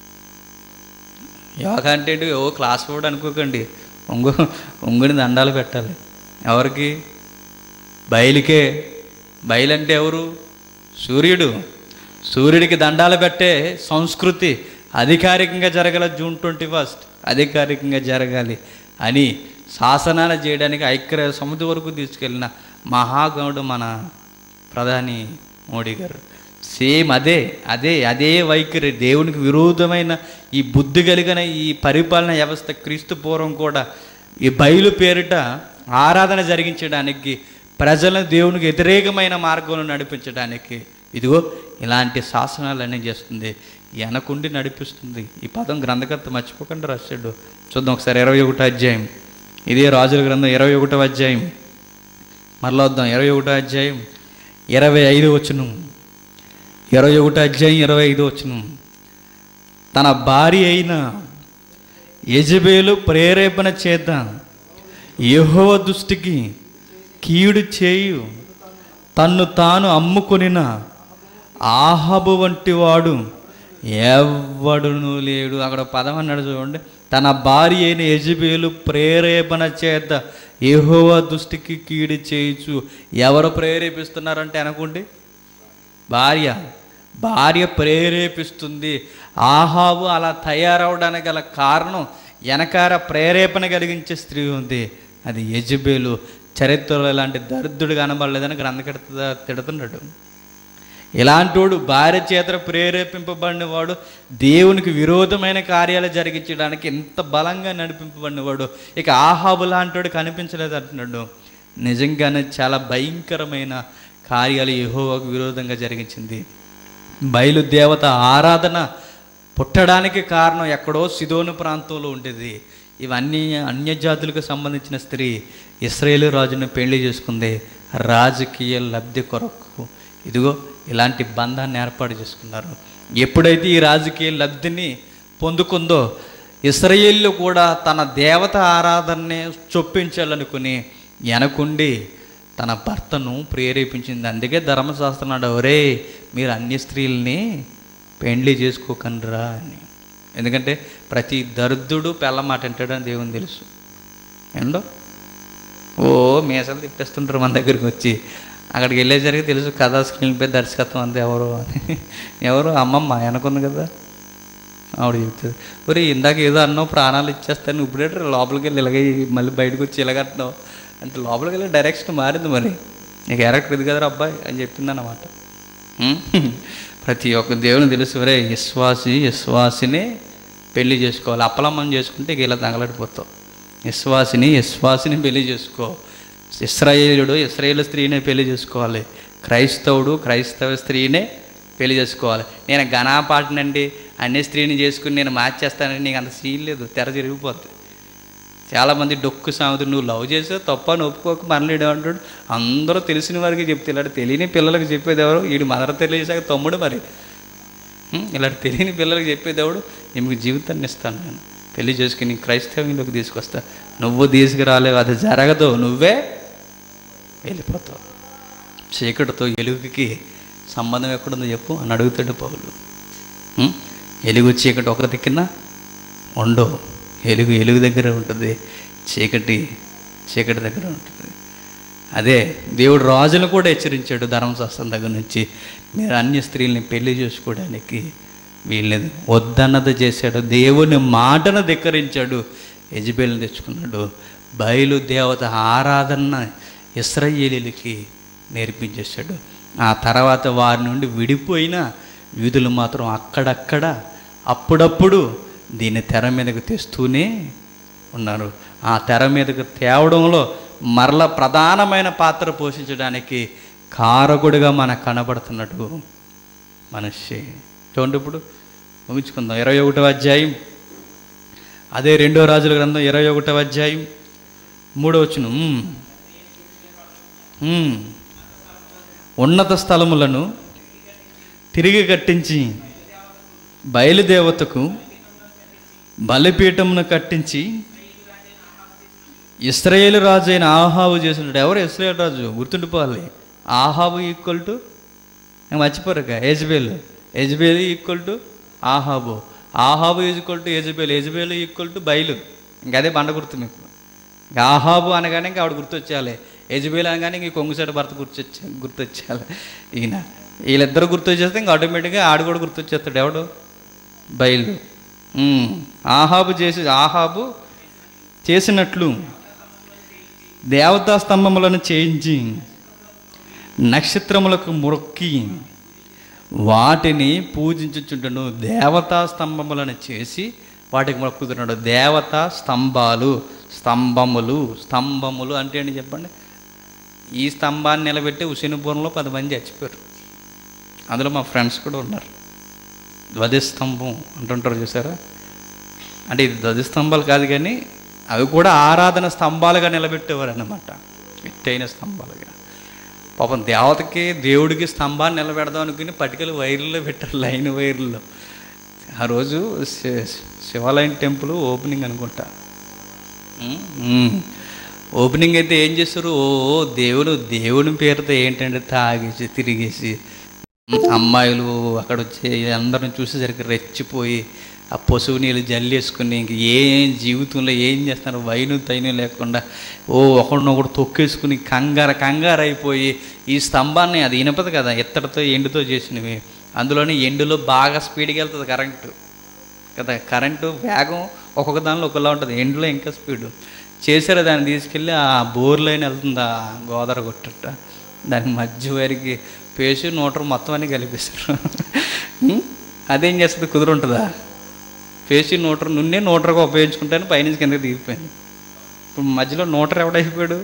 యోగా అంటే ఏంటి? ఓ క్లాస్ కూడా అనుకోకండి ఒంగు ఒంగుని దండాలు పెట్టాలి ఎవరికి బయలుకే బయలంటే ఎవరు సూర్యుడు సూర్యుడికి దండాలు పెట్టే సంస్కృతి అధికారికంగా జరగాల జూన్ ట్వంటీ ఫస్ట్ అధికారికంగా జరగాలి అని శాసనాలు చేయడానికి ఐక్యరాజ్య సమితి వరకు తీసుకెళ్ళిన మహాగణుడు మన ప్రధాని మోడీ గారు సేమ్ అదే అదే అదే వైఖరి దేవునికి విరోధమైన ఈ బుద్ధి కలిగిన ఈ పరిపాలన వ్యవస్థ క్రీస్తు పూర్వం కూడా ఈ బయలు పేరిట ఆరాధన జరిగించడానికి ప్రజలను దేవునికి వ్యతిరేకమైన మార్గంలో నడిపించడానికి ఇదిగో ఇలాంటి శాసనాలన్నీ చేస్తుంది వెనకుండి నడిపిస్తుంది ఈ పదం గ్రంథకర్త మర్చిపోకుండా రాశాడు చూద్దాం ఒకసారి ఇరవై ఒకటో అధ్యాయం ఇదే రాజుల గ్రంథం ఇరవై ఒకటో అధ్యాయం మరలా వద్దాం ఇరవై ఒకటో అధ్యాయం ఇరవై ఐదు వచ్చును ఇరవై ఒకటో అధ్యాయం ఇరవై ఐదు వచ్చును తన భార్య అయిన యజబేలు ప్రేరేపణ చేత యెహోవ దృష్టికి కీడు చేయు తన్ను తాను అమ్ముకొనిన ఆహబు వంటి వాడు ఎవ్వడును లేడు అక్కడ పదం అన్నాడు చూడండి తన భార్య అయిన యజబేలు ప్రేరేపణ చేత యెహోవ దృష్టికి కీడు చేయుచు ఎవరు ప్రేరేపిస్తున్నారంటే అనుకోండి భార్య భార్య ప్రేరేపిస్తుంది ఆహాబు అలా తయారవడానికి గల కారణం వెనకార ప్రేరేపణ కలిగించే స్త్రీ ఉంది అది యజబేలు చరిత్రలో ఇలాంటి దరిద్రుడు కనబడలేదని గ్రంథకర్త తిడుతున్నాడు ఇలాంటోడు భార్య చేత ప్రేరేపింపబడినవాడు దేవునికి విరోధమైన కార్యాలు జరిగించడానికి ఎంత బలంగా నడిపింపబడినవాడు ఇక ఆహాబు లాంటోడు కనిపించలేదు అంటున్నాడు నిజంగానే చాలా భయంకరమైన కార్యాలు యెహోవాకు విరోధంగా జరిగించింది బయలు దేవత ఆరాధన పుట్టడానికి కారణం ఎక్కడో సిదోను ప్రాంతంలో ఉండేది ఇవన్నీ అన్యజాతులకు సంబంధించిన స్త్రీ ఇస్రాయేలు రాజును పెళ్లి చేసుకుంది రాజకీయ లబ్ధి కొరకు ఇదిగో ఇలాంటి బంధాన్ని ఏర్పాటు చేసుకున్నారు ఎప్పుడైతే ఈ రాజకీయ లబ్ధిని పొందుకుందో ఇస్రాయేళ్ళు కూడా తన దేవత ఆరాధనని చొప్పించాలనుకుని వెనకుండి తన భర్తను ప్రేరేపించింది అందుకే ధర్మశాస్త్రం నాడు ఒరే మీరు అన్య స్త్రీల్ని పెండ్లి చేసుకోకండిరా అని ఎందుకంటే ప్రతి దరిద్రుడు పెళ్ళ మాట అంటాడని దేవుని తెలుసు ఏండో ఓ మీసాలు తిప్పేస్తుంటారు మన దగ్గరికి వచ్చి అక్కడికి వెళ్ళేసరికి తెలుసు కథా స్క్రీన్ పై దర్శకత్వం అంతే ఎవరు అని ఎవరు అమ్మమ్మ వెనకుంది కదా ఆవిడ చెప్తుంది ఒరే ఇందాక ఏదో అన్నావు ప్రాణాలు ఇచ్చేస్తాను ఇప్పుడే లోపలికి వెళ్ళి ఇలాగే మళ్ళీ బయటకు వచ్చి ఇలాగంటున్నావు అంటే లోపలికి వెళ్ళి డైరెక్షన్ మారింది మరి నీకు క్యారెక్టర్ ఇది కదరా అబ్బాయి అని చెప్పింది అన్నమాట ప్రతి ఒక్క దేవుని తెలుసు ఒరే విశ్వాసి విశ్వాసిని పెళ్లి చేసుకోవాలి అప్పలమ్మని చేసుకుంటే ఇక ఇలా తగలడిపోతావు విశ్వాసిని విశ్వాసిని పెళ్లి చేసుకో ఇస్రాయేలుడు ఇస్రాయేల్ స్త్రీనే పెళ్లి చేసుకోవాలి క్రైస్తవుడు క్రైస్తవ స్త్రీనే పెళ్లి చేసుకోవాలి నేను ఘనాపాటనండి అన్ని స్త్రీని చేసుకుని నేను మార్చేస్తానండి నీకు అంత సీన్ లేదు తెర తిరిగిపోద్ది చాలామంది డొక్కు సామెత నువ్వు లవ్ చేసావు తప్ప అని ఒప్పుకోక మనలేడు అంటాడు అందరూ తెలిసిన వారికి చెప్తే ఇలాంటి తెలియని పిల్లలకు చెప్పేది ఎవరు వీడు మదర్ తెలియసాక తమ్ముడు మరి ఉం? ఇలాంటి తెలియని పిల్లలకు చెప్పేది ఎవడు ఈమెకు జీవితాన్ని ఇస్తాను నేను పెళ్లి చేసుకుని క్రైస్తవంలోకి తీసుకొస్తా నువ్వు తీసుకురాలేవు అది జరగదు నువ్వే వెళ్ళిపోతావు చీకటితో ఎలుగుకి సంబంధం ఎక్కడుందో చెప్పు అని అడుగుతాడు పౌలు ఉం? ఎలుగు చీకటి ఒక దిక్కున ఉండవు ఎలుగు ఎలుగు దగ్గర ఉంటుంది చీకటి చీకటి దగ్గర ఉంటుంది అదే దేవుడు రాజును కూడా హెచ్చరించాడు ధర్మశాస్త్రం దగ్గర నుంచి మీరు అన్య స్త్రీల్ని పెళ్లి చేసుకోవడానికి వీళ్ళని వద్దన్నది చేశాడు దేవుని మాటను ధిక్కరించాడు యజబేల్ని తెచ్చుకున్నాడు బయలు దేవత ఆరాధన ఇస్రాయేలీలకి నేర్పించేశాడు ఆ తర్వాత వారి నుండి విడిపోయిన యూదులు మాత్రం అక్కడక్కడ అప్పుడప్పుడు దీన్ని తెర మీదకు తెస్తూనే ఉన్నారు ఆ తెర మీదకు తేవడంలో మరల ప్రధానమైన పాత్ర పోషించడానికి కారకుడిగా మనకు కనబడుతున్నట్టు మనిషి చూడండి ఇప్పుడు ముగించుకుందాం ఇరవై ఒకటో అధ్యాయం అదే రెండో రాజుల గ్రంథం ఇరవై ఒకటో అధ్యాయం మూడో వచ్చును ఉన్నత స్థలములను తిరిగి కట్టించి బయలుదేవతకు బలిపీఠమును కట్టించి ఇస్రాయేల్ రాజు అయిన ఆహాబు చేసినాడు ఎవరు ఇస్రాయేల్ రాజు గుర్తుండిపోవాలి ఆహాబు ఈక్వల్ టు మర్చిపోరక Jezebel Jezebel equal to Ahab Ahab equal to Jezebel Jezebel equal to బయలు ఇంకా అదే బండ గుర్తు మీకు ఇంకా ఆహాబు అనగానే ఇంకా ఆవిడ గుర్తొచ్చేయాలి యజ్బేల్ అనగానే ఇంక కొంగుసారి భర్త గుర్తొచ్చే గుర్తొచ్చేయాలి ఈయన వీళ్ళిద్దరు గుర్తొచ్చేస్తే ఇంకా ఆటోమేటిక్గా ఆడు కూడా గుర్తొచ్చేస్తాడు ఎవడు బయలు ఉమ్. ఆహాబు చేసి ఆహాబు చేసినట్లు దేవతా స్తంభములను చేయించి నక్షత్రములకు మొక్కి వాటిని పూజించుచుంటను దేవతా స్తంభములను చేసి వాటికి మొక్కుతున్నాడు దేవతా స్తంభాలు స్తంభములు స్తంభములు అంటే ఏంటి చెప్పండి ఈ స్తంభాన్ని నిలబెట్టి ఉసినిపురంలో పది మంది చచ్చిపోయారు అందులో మా ఫ్రెండ్స్ కూడా ఉన్నారు ధ్వజస్తంభం అంటుంటారు చూసారా అంటే ఇది ధ్వజస్తంభాలు కాదు కానీ అవి కూడా ఆరాధన స్తంభాలుగా నిలబెట్టేవారు అన్నమాట ఎత్తైన స్తంభాలుగా పాపం దేవతకి దేవుడికి స్తంభాన్ని నిలబెడదాం అనుకుని పటికలు వైర్లలో పెట్టారు లైన్ వైర్లలో ఆ రోజు శి- శివాలయం టెంపుల్ ఓపెనింగ్ అనుకుంటా ఉమ్, ఉమ్. ఓపెనింగ్ అయితే ఏం చేస్తారు ఓ దేవుడు దేవుని పేరుతో ఏంటంటే తాగేసి తిరిగేసి ఉమ్, అమ్మాయిలు అక్కడ వచ్చి అందరిని చూసేసరికి రెచ్చిపోయి ఆ పశువు నీళ్ళు జల్లేసుకుని ఇంక ఏం జీవితంలో ఏం చేస్తున్నారు వైను తైను లేకుండా ఓ ఒకడినొకడు తొక్కేసుకుని కంగారు కంగారు అయిపోయి ఈ స్తంభాన్ని అది ఇనపదు కదా ఎత్తడితో ఎండుతో చేసినవి అందులోని ఎండులో బాగా స్పీడ్గా వెళ్తుంది కరెంటు కదా కరెంటు వేగం ఒక్కొక్క దానిలో ఒకలా ఉంటుంది ఎండ్లో ఇంకా స్పీడు చేశారు దాన్ని తీసుకెళ్ళి ఆ బోర్ లైన్ వెళ్తుంది ఆ గోదావరి కొట్టట దాని మధ్య వారికి పేసి నోటర్ మొత్తం అన్ని కలిపేశారు ఉం? అదేం చేస్తుంది కుదురుంటుందా పేసి నోటర్ నున్నే నోటర్గా ఉపయోగించుకుంటాను పైనుంచి కిందకి దిగిపోయింది ఇప్పుడు మధ్యలో నోటర్ ఎవడైపోయాడు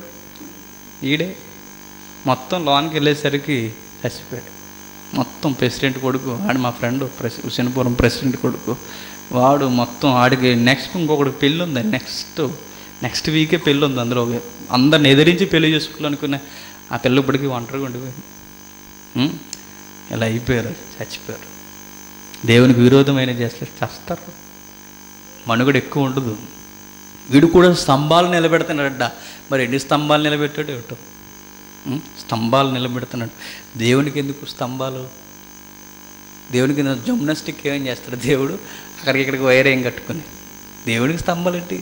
ఈడే మొత్తం లోనికి వెళ్ళేసరికి చచ్చిపోయాడు మొత్తం ప్రెసిడెంట్ కొడుకు ఆడు మా ఫ్రెండ్ ప్రెసి హుసేన్పురం ప్రెసిడెంట్ కొడుకు వాడు మొత్తం ఆడికి నెక్స్ట్ ఇంకొకటి పెళ్ళి ఉంది నెక్స్ట్ నెక్స్ట్ వీకే పెళ్ళి ఉంది అందులో అందరిని ఎదిరించి పెళ్లి చేసుకోవాలనుకునే ఆ పిల్ల ఇప్పటికి ఒంటరిగా ఉండిపోయింది ఉం? ఇలా అయిపోయారు చచ్చిపోయారు దేవునికి విరోధమైన చేస్తే చస్తారు మనుగడ ఎక్కువ ఉండదు వీడు కూడా స్తంభాలు నిలబెడుతున్నాడట మరి ఎన్ని స్తంభాలు నిలబెట్టాడు ఏమిటో ఉం? స్తంభాలు నిలబెడుతున్నాడు దేవునికి ఎందుకు స్తంభాలు దేవునికి జిమ్నాస్టిక్ ఏం చేస్తాడు దేవుడు అక్కడికి ఇక్కడికి వైర్ ఏం కట్టుకుని దేవునికి స్తంభాలు ఏంటి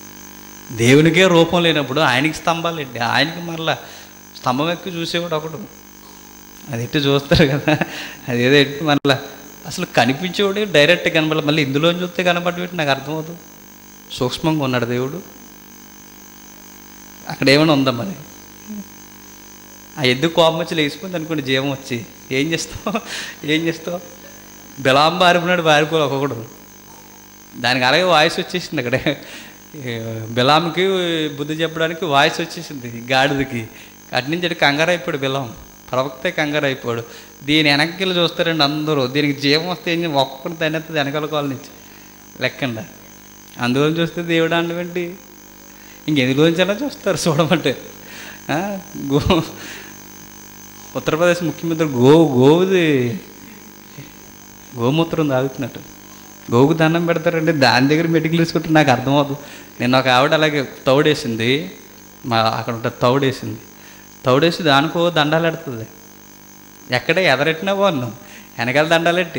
దేవునికే రూపం లేనప్పుడు ఆయనకి స్తంభాలు ఏంటి ఆయనకి మరలా స్తంభం ఎక్కి చూసేవాడు ఒకడు అది ఎట్టి చూస్తారు కదా అది ఏదో ఎట్టి మళ్ళీ అసలు కనిపించేవాడు డైరెక్ట్ కనబడాలి మళ్ళీ ఇందులో చూస్తే కనబడబెట్టి నాకు అర్థమవుతుంది సూక్ష్మంగా ఉన్నాడు దేవుడు అక్కడ ఏమైనా ఉందా మరి ఆ ఎద్దు కోపం వచ్చి లేచిపోయింది అనుకోండి జీవం వచ్చి ఏం చేస్తావు ఏం చేస్తావు బిలాం బారిపోయినాడు బారిపోలే ఒక్కొక్కడు దానికి అలాగే వాయిస్ వచ్చేసింది అక్కడే ఏ, బిలాంకి బుద్ధి చెప్పడానికి వాయిస్ వచ్చేసింది గాడిదకి అటు నుంచి అటు కంగారు అయిపోయాడు బిలాం ప్రవక్తే కంగారు అయిపోయాడు దీని వెనక్కి చూస్తారండి అందరూ దీనికి జీవం వస్తే ఏం చేయ- ఒక్కొక్కటి తినేస్తుంది వెనకాల కాల నుంచి లెక్కండి అందులో చూస్తే దేవుడు అండవేంటి ఇంకెందులోంచైనా చూస్తారు చూడమంటే ఆ, గో ఉత్తరప్రదేశ్ ముఖ్యమంత్రి గో గోవుది గోమూత్రం తాగుతున్నట్టు గోవుకు దండం పెడతారండి దాని దగ్గర మెడికల్ తీసుకుంటే నాకు అర్థమవుతుంది నేను ఒక ఆవిడ అలాగే తౌడేసింది మా అక్కడ ఉంటే తౌడేసింది తౌడేసి దానికో దండాలు ఎడుతుంది ఎక్కడ ఎదరెట్టినా బాను వెనకాల దండాలెట్టి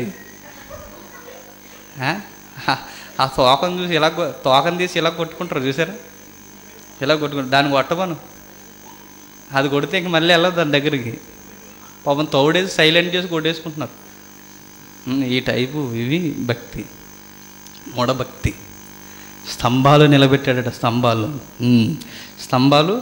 ఆ? ఆ- ఆ తోకను చూసి ఇలా కొ- తోకను తీసి ఇలా కొట్టుకుంటారు చూసారా ఇలా కొట్టుకుంటారు దాన్ని కొట్టమను అది కొడితే ఇంక మళ్ళీ వెళ్ళదు దాని దగ్గరికి పాపం తౌడేసి సైలెంట్ చేసి కొట్టేసుకుంటున్నారు ఉమ్, ఈ టైపు ఇవి భక్తి మూఢభక్తి స్తంభాలు నిలబెట్టాడట స్తంభాలు ఉమ్, స్తంభాలు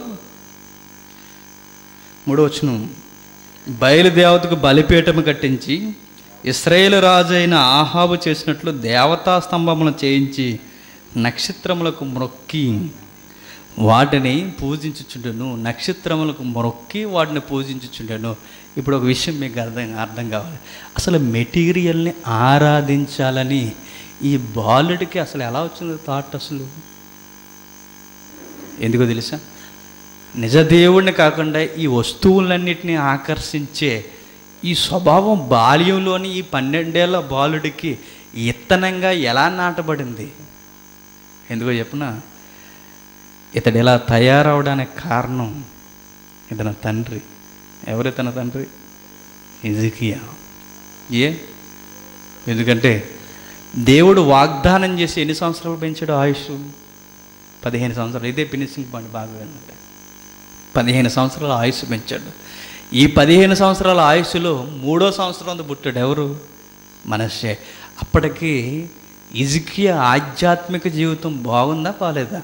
మూడవచ్చును బయలుదేవతకు బలిపీఠము కట్టించి ఇస్రాయేలు రాజు అయిన ఆహాబు చేసినట్లు దేవతా స్తంభములను చేయించి నక్షత్రములకు మొక్కి వాటిని పూజించుచుండెను నక్షత్రములకు మొక్కి వాటిని పూజించుచుండెను ఇప్పుడు ఒక విషయం మీకు అర్థం అర్థం కావాలి అసలు మెటీరియల్ని ఆరాధించాలని ఈ బాలుడికి అసలు ఎలా వచ్చింది థాట్ అసలు ఎందుకో తెలుసా నిజదేవుడిని కాకుండా ఈ వస్తువులన్నిటిని ఆకర్షించే ఈ స్వభావం బాల్యంలోని ఈ పన్నెండేళ్ల బాలుడికి ఇత్తనంగా ఎలా నాటబడింది ఎందుకో చెప్పున ఇతడు ఇలా తయారవడానికి కారణం ఇతని తండ్రి ఎవరు ఇతని తండ్రి ఇజికియా ఏ ఎందుకంటే దేవుడు వాగ్దానం చేసి ఎన్ని సంవత్సరాలు పెంచాడు ఆయుష్ పదిహేను సంవత్సరాలు ఇదే ఫినిషింగ్ పాయింట్ బాగా అనమాట పదిహేను సంవత్సరాల ఆయుష్ పెంచాడు ఈ పదిహేను సంవత్సరాల ఆయుష్లో మూడో సంవత్సరం పుట్టాడు ఎవరు మనషే అప్పటికి ఇజికియా ఆధ్యాత్మిక జీవితం బాగుందా బాలేదా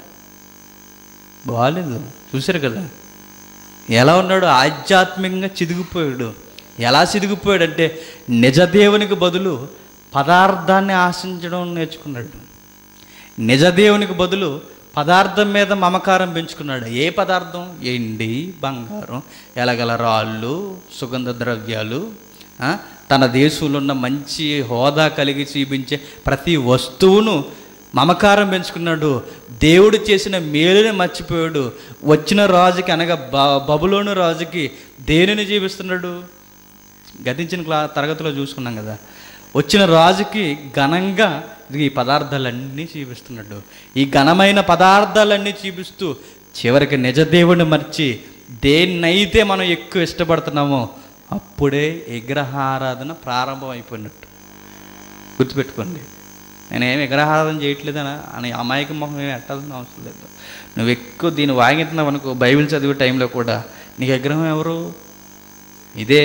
బాగాలేదు చూశారు కదా ఎలా ఉన్నాడు ఆధ్యాత్మికంగా చిదిగిపోయాడు ఎలా చిదిగిపోయాడంటే నిజదేవునికి బదులు పదార్థాన్ని ఆశించడం నేర్చుకున్నాడు నిజదేవునికి బదులు పదార్థం మీద మమకారం పెంచుకున్నాడు ఏ పదార్థం ఎండి బంగారం ఎలగల రాళ్ళు సుగంధ ద్రవ్యాలు ఆ, తన దేశంలో ఉన్న మంచి హోదా కలిగి చూపించే ప్రతి వస్తువును మమకారం పెంచుకున్నాడు దేవుడు చేసిన మేలుని మర్చిపోయాడు వచ్చిన రాజుకి అనగా బ బబులోను రాజుకి దేనిని జీవిస్తున్నాడు గతించిన క్లా తరగతిలో చూసుకున్నాం కదా వచ్చిన రాజుకి ఘనంగా ఇది ఈ పదార్థాలన్నీ చూపిస్తున్నాడు ఈ ఘనమైన పదార్థాలన్నీ చూపిస్తూ చివరికి నిజదేవుని మర్చి దేన్నైతే మనం ఎక్కువ ఇష్టపడుతున్నామో అప్పుడే విగ్రహారాధన ప్రారంభం అయిపోయినట్టు గుర్తుపెట్టుకోండి నేనేం విగ్రహారాధన చేయట్లేదనా అని అమాయక మొహం ఏమి ఎట్టాల్సిన అవసరం లేదు నువ్వు ఎక్కువ దీన్ని వాగిస్తున్నావు అనుకో బైబిల్ చదివే టైంలో కూడా నీకు విగ్రహం ఎవరు ఇదే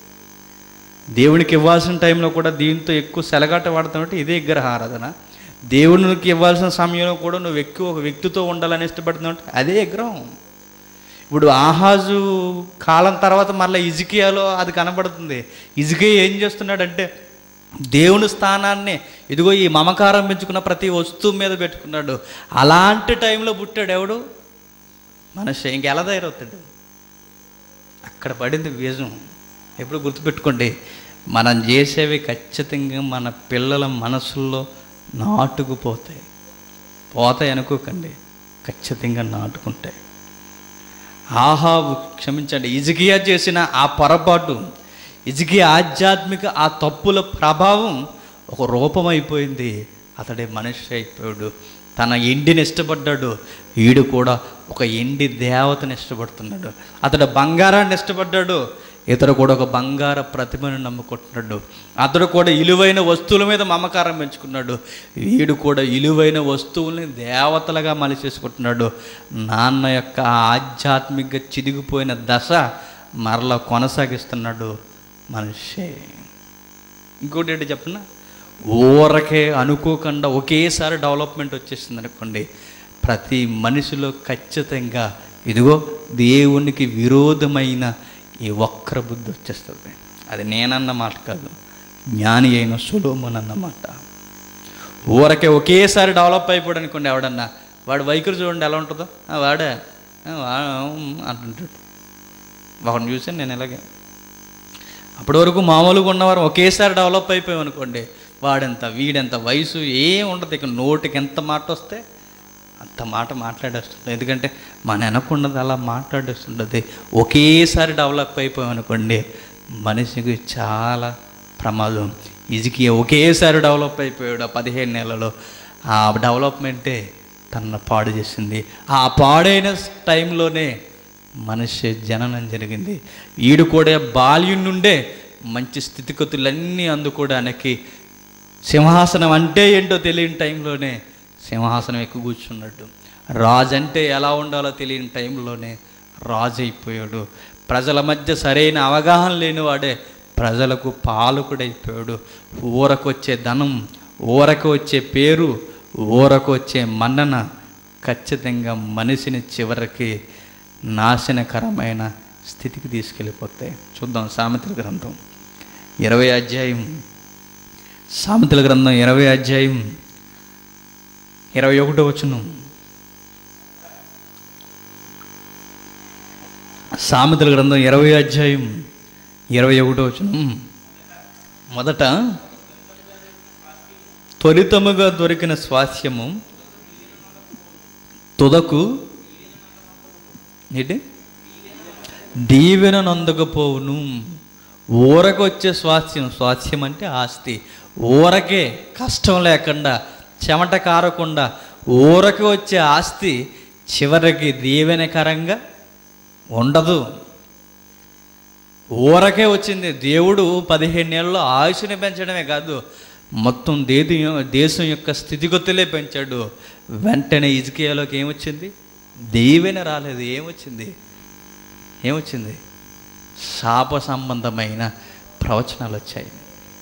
దేవునికి ఇవ్వాల్సిన టైంలో కూడా దీంతో ఎక్కువ సెలగాట వాడుతున్నట్టు ఇదే విగ్రహ ఆరాధన దేవునికి ఇవ్వాల్సిన సమయంలో కూడా నువ్వు ఎక్కువ ఒక వ్యక్తితో ఉండాలని ఇష్టపడుతున్నావు అదే విగ్రహం ఇప్పుడు ఆహాజు కాలం తర్వాత మళ్ళీ ఇజికియాలో అది కనబడుతుంది ఇజికియా ఏం చేస్తున్నాడంటే దేవుని స్థానాన్ని ఇదిగో ఈ మమకారం పెంచుకున్న ప్రతి వస్తువు మీద పెట్టుకున్నాడు అలాంటి టైంలో పుట్టాడు ఎవడు మనిషి ఇంకెలా తయారవుతాడు అక్కడ పడింది బీజం ఎప్పుడు గుర్తుపెట్టుకోండి మనం చేసేవి ఖచ్చితంగా మన పిల్లల మనసుల్లో నాటుకుపోతాయి పోతాయి అనుకోకండి ఖచ్చితంగా నాటుకుంటాయి ఆహాబు క్షమించండి ఇజికియా చేసిన ఆ పొరపాటు ఇజికియా ఆధ్యాత్మిక ఆ తప్పుల ప్రభావం ఒక రూపమైపోయింది అతడే మనిషి అయిపోయాడు తన ఎండిని ఇష్టపడ్డాడు వీడు కూడా ఒక ఎండి దేవతని ఇష్టపడుతున్నాడు అతడు బంగారాన్ని ఇష్టపడ్డాడు ఇతడు కూడా ఒక బంగార ప్రతిమను నమ్ముకుంటున్నాడు అతడు కూడా ఇలువైన వస్తువుల మీద మమకారం పెంచుకున్నాడు వీడు కూడా ఇలువైన వస్తువుల్ని దేవతలుగా మలిచేసుకుంటున్నాడు నాన్న యొక్క ఆధ్యాత్మిక చిదిగిపోయిన దశ మరలా కొనసాగిస్తున్నాడు మనిషే ఇంకోటి ఏంటి చెప్పిన ఊరకే అనుకోకుండా ఒకేసారి డెవలప్మెంట్ వచ్చేసింది అనుకోండి ప్రతి మనిషిలో ఖచ్చితంగా ఇదిగో దేవునికి విరోధమైన ఈ వక్ర బుద్ధి వచ్చేస్తుంది అది నేనన్న మాట కాదు జ్ఞాని అయిన సులోమన్ అన్న మాట ఊరకే ఒకేసారి డెవలప్ అయిపోయాడు అనుకోండి ఎవడన్నా వాడు వైఖరి చూడండి ఎలా ఉంటుందో "ఆ, వాడే "ఆ, వా- ఉమ్" అంటుంటాడు వాడిని చూసాను నేను ఇలాగే అప్పటి వరకు మామూలుగా ఉన్నవారు ఒకేసారి డెవలప్ అయిపోయాం అనుకోండి వాడెంత వీడెంత వయసు ఏం ఉండదు ఇక నోటికి ఎంత మాట వస్తే అంత మాట మాట్లాడేస్తుంది ఎందుకంటే మన వెనకున్నది అలా మాట్లాడేస్తుంటుంది ఒకేసారి డెవలప్ అయిపోయాం అనుకోండి మనిషికి చాలా ప్రమాదం ఇజికి ఒకేసారి డెవలప్ అయిపోయాడు ఆ పదిహేను నెలలో ఆ డెవలప్మెంటే తనను పాడు చేసింది ఆ పాడైన టైంలోనే మనిషి జననం జరిగింది ఈడు కూడా బాల్యం నుండే మంచి స్థితిగతులన్నీ అందుకోవడానికి సింహాసనం అంటే ఏంటో తెలియని టైంలోనే సింహాసనం ఎక్కువ కూర్చున్నాడు రాజు అంటే ఎలా ఉండాలో తెలియని టైంలోనే రాజు అయిపోయాడు ప్రజల మధ్య సరైన అవగాహన లేనివాడే ప్రజలకు పాలకుడైపోయాడు ఊరకు వచ్చే ధనం ఊరకు వచ్చే పేరు ఊరకు వచ్చే మన్నన ఖచ్చితంగా మనిషిని చివరికి నాశనకరమైన స్థితికి తీసుకెళ్ళిపోతాయి చూద్దాం సామెతల గ్రంథం ఇరవై అధ్యాయం సామెతల గ్రంథం ఇరవై అధ్యాయం ఇరవై ఒకటో వచ్చును సామెతల గ్రంథం ఇరవై అధ్యాయం ఇరవై ఒకటో వచ్చును మొదట త్వరితముగా దొరికిన స్వాస్థ్యము తుదకు ఏంటి దీవెన నందకపోవును ఊరకు వచ్చే స్వాస్థ్యం స్వాస్థ్యం అంటే ఆస్తి ఊరకే కష్టం లేకుండా చెమట కారకుండా ఊరకి వచ్చే ఆస్తి చివరికి దీవెనకరంగా ఉండదు ఊరకే వచ్చింది దేవుడు పదిహేను నెలల్లో ఆయుష్ని పెంచడమే కాదు మొత్తం దేది దేశం యొక్క స్థితిగతులే పెంచాడు వెంటనే ఇజకియాలోకి ఏమొచ్చింది దీవెన రాలేదు ఏమొచ్చింది ఏమొచ్చింది శాప సంబంధమైన ప్రవచనాలు వచ్చాయి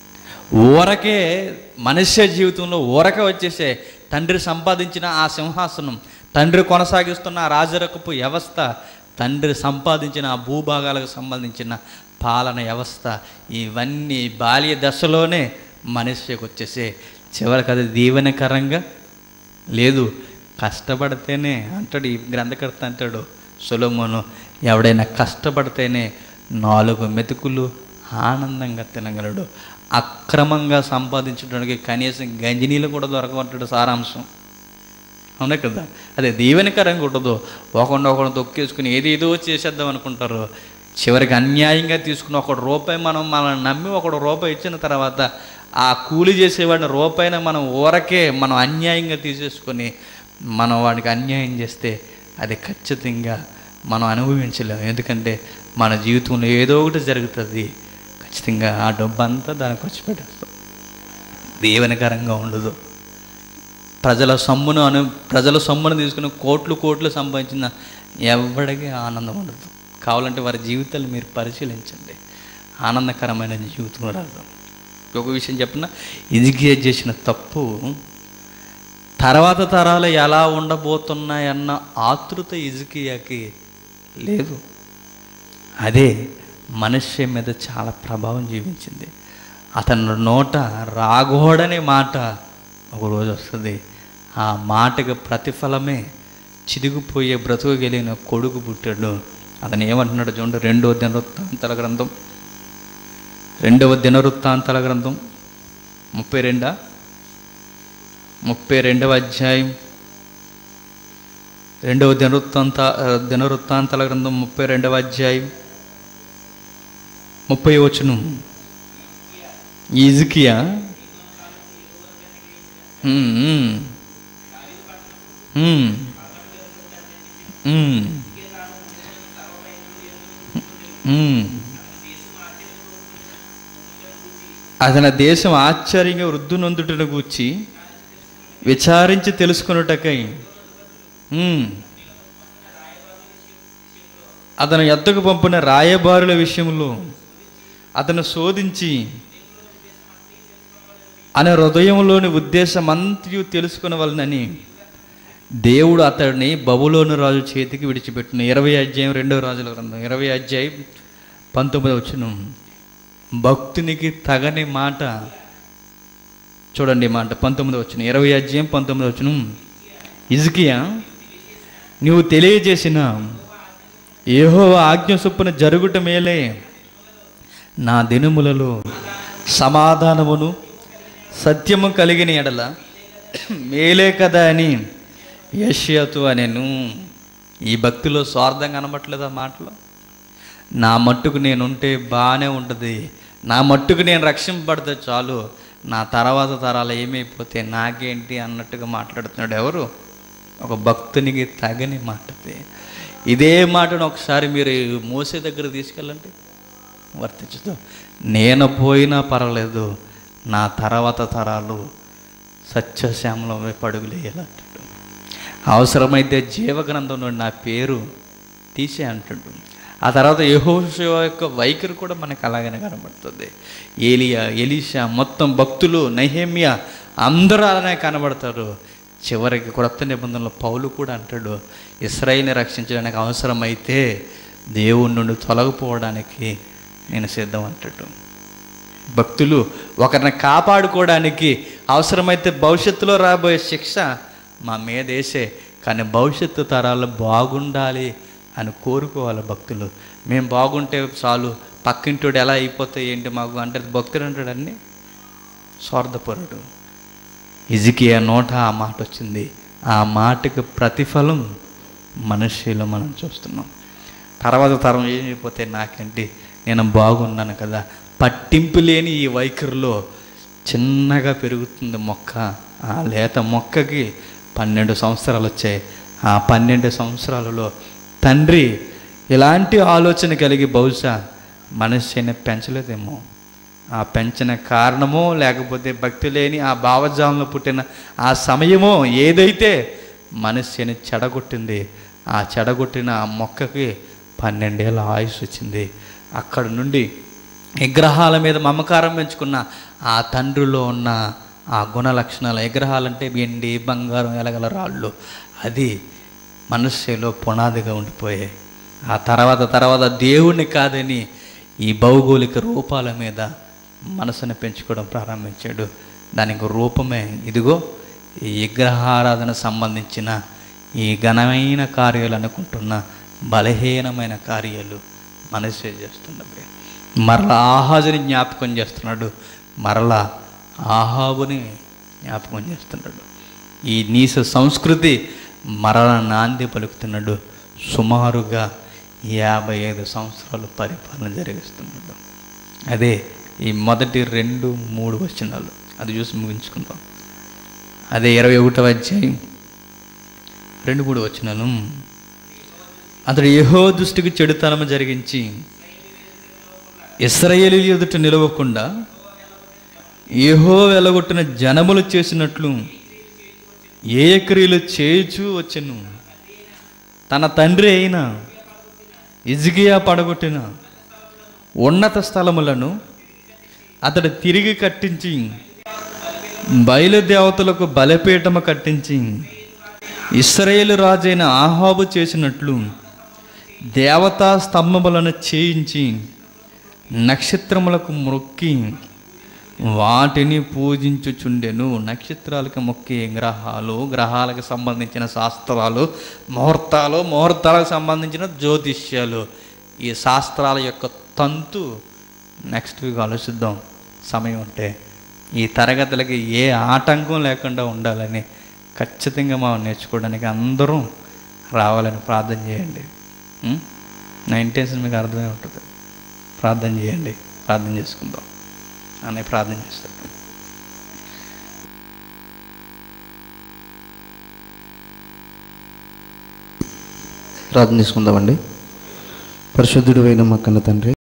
ఊరకే మనుష్య జీవితంలో ఊరకే వచ్చేసే తండ్రి సంపాదించిన ఆ సింహాసనం తండ్రి కొనసాగిస్తున్న ఆ రాజరకపు వ్యవస్థ తండ్రి సంపాదించిన ఆ భూభాగాలకు సంబంధించిన పాలన వ్యవస్థ ఇవన్నీ బాల్య దశలోనే మనిషికి వచ్చేసే చివరికి అది దీవెనకరంగా లేదు కష్టపడితేనే అంటాడు ఈ గ్రంథకర్త అంటాడు సొలొమోను ఎవడైనా కష్టపడితేనే నాలుగు మెతుకులు ఆనందంగా తినగలడు అక్రమంగా సంపాదించడానికి కనీసం గంజినీళ్ళు కూడా దొరకమంటాడు సారాంశం అవునా కదా అదే దీవెనకరంగా ఉండదు ఒకరిని ఒకరిని తొక్కేసుకుని ఏది ఏదో చేసేద్దాం అనుకుంటారు చివరికి అన్యాయంగా తీసుకుని ఒక రూపాయి మనం మనల్ని నమ్మి ఒకడు రూపాయి ఇచ్చిన తర్వాత ఆ కూలి చేసేవాడిని రూపాయిన మనం ఊరకే మనం అన్యాయంగా తీసేసుకొని మనం వాడికి అన్యాయం చేస్తే అది ఖచ్చితంగా మనం అనుభవించలేము ఎందుకంటే మన జీవితంలో ఏదో ఒకటి జరుగుతుంది ఖచ్చితంగా ఆ డబ్బు అంతా దానికి వచ్చి పెట్టేస్తాం దీవెనకరంగా ఉండదు ప్రజల సొమ్మును అను ప్రజల సొమ్మును తీసుకుని కోట్లు కోట్లు సంపాదించిన ఎవడికి ఆనందం ఉండదు కావాలంటే వారి జీవితాలు మీరు పరిశీలించండి ఆనందకరమైన జీవితం రాదు ఒక విషయం చెప్పిన ఇదిగే చేసిన తప్పు తర్వాత తరాలు ఎలా ఉండబోతున్నాయన్న ఆతృత ఇజికియాకి లేదు అదే మనుష్య మీద చాలా ప్రభావం జీవించింది అతని నోట రాగోడనే మాట ఒకరోజు వస్తుంది ఆ మాటకు ప్రతిఫలమే చిదిగిపోయే బ్రతుకు కలిగిన కొడుకు పుట్టాడు అతను ఏమంటున్నాడు చూడండి రెండవ దినవృత్తాంతల గ్రంథం రెండవ దినవృత్తాంతల గ్రంథం ముప్పై రెండా ముప్పై రెండవ అధ్యాయం రెండవ దినవృత్తాంత దినవృత్తాంతల గ్రంథం ముప్పై రెండవ అధ్యాయం ముప్పై వచనం ఇజికియా ఉమ్, ఉమ్. ఉమ్. ఉమ్. ఉమ్. అతని దేశం ఆశ్చర్యంగా వృద్ధునందుటను గూర్చి విచారించి తెలుసుకున్నటకై ఉమ్. అతను ఎద్దకు పంపిన రాయబారుల విషయంలో అతను శోధించి అనే హృదయంలోని ఉద్దేశమంతయు తెలుసుకునవలనని దేవుడు అతడిని బబులోను రాజు చేతికి విడిచిపెట్టిన ఇరవై అధ్యాయం రెండవ రాజుల గ్రంథం ఇరవై అధ్యాయం పంతొమ్మిది వచ్చిన భక్తునికి తగని మాట చూడండి ఈ మాట పంతొమ్మిది వచ్చిన ఇరవై అధ్యాయం పంతొమ్మిది వచ్చిన ఇజ్కియా నువ్వు తెలియజేసిన ఏహో ఆజ్ఞ చొప్పున జరుగుట మేలే నా దినములలో సమాధానమును సత్యము కలిగిన ఎడల మేలే కదా అని యష్యతు అనేను ఈ భక్తిలో స్వార్థం కనబట్లేదు ఆ మాటలో నా మట్టుకు నేనుంటే బాగానే ఉంటుంది నా మట్టుకు నేను రక్షింపబడితే చాలు నా తర్వాత తరాలు ఏమైపోతే నాకేంటి అన్నట్టుగా మాట్లాడుతున్నాడు ఎవరు ఒక భక్తునికి తగని మాటది ఇదే మాటను ఒకసారి మీరు మోసే దగ్గర తీసుకెళ్ళండి వర్తించుతాం నేను పోయినా పర్వాలేదు నా తర్వాత తరాలు సత్యశ్యామలం వైపు అడుగులేయాలంటాడు అవసరమైతే జీవగ్రంథం నుండి నా పేరు తీసే అంటాడు ఆ తర్వాత యెహోషువ యొక్క వైఖరి కూడా మనకు అలాగనే కనబడుతుంది ఏలియా ఎలీషా మొత్తం భక్తులు నైహేమియా అందరూ అలానే కనబడతారు చివరికి క్రొత్త నిబంధనలో పౌలు కూడా అంటాడు ఇస్రాయిల్ని రక్షించడానికి అవసరమైతే దేవుడి నుండి తొలగిపోవడానికి నేను సిద్ధం అంటాడు భక్తులు ఒకరిని కాపాడుకోవడానికి అవసరమైతే భవిష్యత్తులో రాబోయే శిక్ష మా మీద వేసే కానీ భవిష్యత్తు తరాలు బాగుండాలి అని కోరుకోవాలి భక్తులు మేము బాగుంటే చాలు పక్కింటోడు ఎలా అయిపోతే ఏంటి మాకు అంటే భక్తుడు అంటాడు అన్నీ స్వార్థపరుడు ఇజికియా నోట ఆ మాట వచ్చింది ఆ మాటకు ప్రతిఫలం మనుష్యులు మనం చూస్తున్నాం తర్వాత తరం ఏమైపోతే నాకంటే నేను బాగున్నాను కదా పట్టింపు లేని ఈ వైఖరిలో చిన్నగా పెరుగుతుంది మొక్క ఆ లేత మొక్కకి పన్నెండు సంవత్సరాలు వచ్చాయి ఆ పన్నెండు సంవత్సరాలలో తండ్రి ఇలాంటి ఆలోచన కలిగి బహుశా మనుష్యని పెంచలేదేమో ఆ పెంచిన కారణమో లేకపోతే భక్తి లేని ఆ భావజాలంలో పుట్టిన ఆ సమయమో ఏదైతే మనుష్యని చెడగొట్టింది ఆ చెడగొట్టిన ఆ మొక్కకి పన్నెండేళ్ళ ఆయుష్ వచ్చింది అక్కడ నుండి విగ్రహాల మీద మమకారం పెంచుకున్న ఆ తండ్రిలో ఉన్న ఆ గుణ లక్షణాలు విగ్రహాలంటే వెండి బంగారం ఎలగల రాళ్ళు అది మనస్సులో పునాదిగా ఉండిపోయాయి ఆ తర్వాత తర్వాత దేవుణ్ణి కాదని ఈ భౌగోళిక రూపాల మీద మనసుని పెంచుకోవడం ప్రారంభించాడు దానికి రూపమే ఇదిగో ఈ విగ్రహారాధన సంబంధించిన ఈ ఘనమైన కార్యాలు అనుకుంటున్న బలహీనమైన కార్యాలు మనసే చేస్తున్నవి మరలా ఆహాజుని జ్ఞాపకం చేస్తున్నాడు మరలా ఆహాబుని జ్ఞాపకం చేస్తున్నాడు ఈ నీస సంస్కృతి మరల నాంది పలుకుతున్నాడు సుమారుగా యాభై ఐదు సంవత్సరాలు పరిపాలన జరిగిస్తున్నాడు అదే ఈ మొదటి రెండు మూడు వచనాలు అది చూసి ముగించుకుందాం అదే ఇరవై ఒకటవ అధ్యాయం రెండు మూడు వచనాలు అతడు యహో దృష్టికి చెడుతనము జరిగించి ఇస్రాయేలీ ఎదుట నిలవకుండా ఏహో వెలగొట్టిన జనములు చేసినట్లు ఏ క్రియలు చేయుచూ వచ్చెను తన తండ్రి అయిన ఇజిగియా పడగొట్టిన ఉన్నత స్థలములను అతడు తిరిగి కట్టించి బయలుదేవతలకు బలిపీఠము కట్టించి ఇస్రాయేలు రాజైన ఆహాబు చేసినట్లు దేవతా స్తంభములను చేయించి నక్షత్రములకు మొక్కి వాటిని పూజించుచుండెను నక్షత్రాలకు మొక్కే గ్రహాలు గ్రహాలకు సంబంధించిన శాస్త్రాలు ముహూర్తాలు ముహూర్తాలకు సంబంధించిన జ్యోతిష్యాలు ఈ శాస్త్రాల యొక్క తంతు నెక్స్ట్ వీక్ ఆలోచిద్దాం సమయం ఉంటే ఈ తరగతులకి ఏ ఆటంకం లేకుండా ఉండాలని ఖచ్చితంగా మనం నేర్చుకోవడానికి అందరం రావాలని ప్రార్థన చేయండి ఉం? నా ఇంటెన్షన్ మీకు అర్థమై ఉంటుంది ప్రార్థన చేయండి ప్రార్థన చేసుకుందాం అనే ప్రార్థన చేస్తాడు ప్రార్థన చేసుకుందామండి పరిశుద్ధుడు అయిన మా కన్న తండ్రి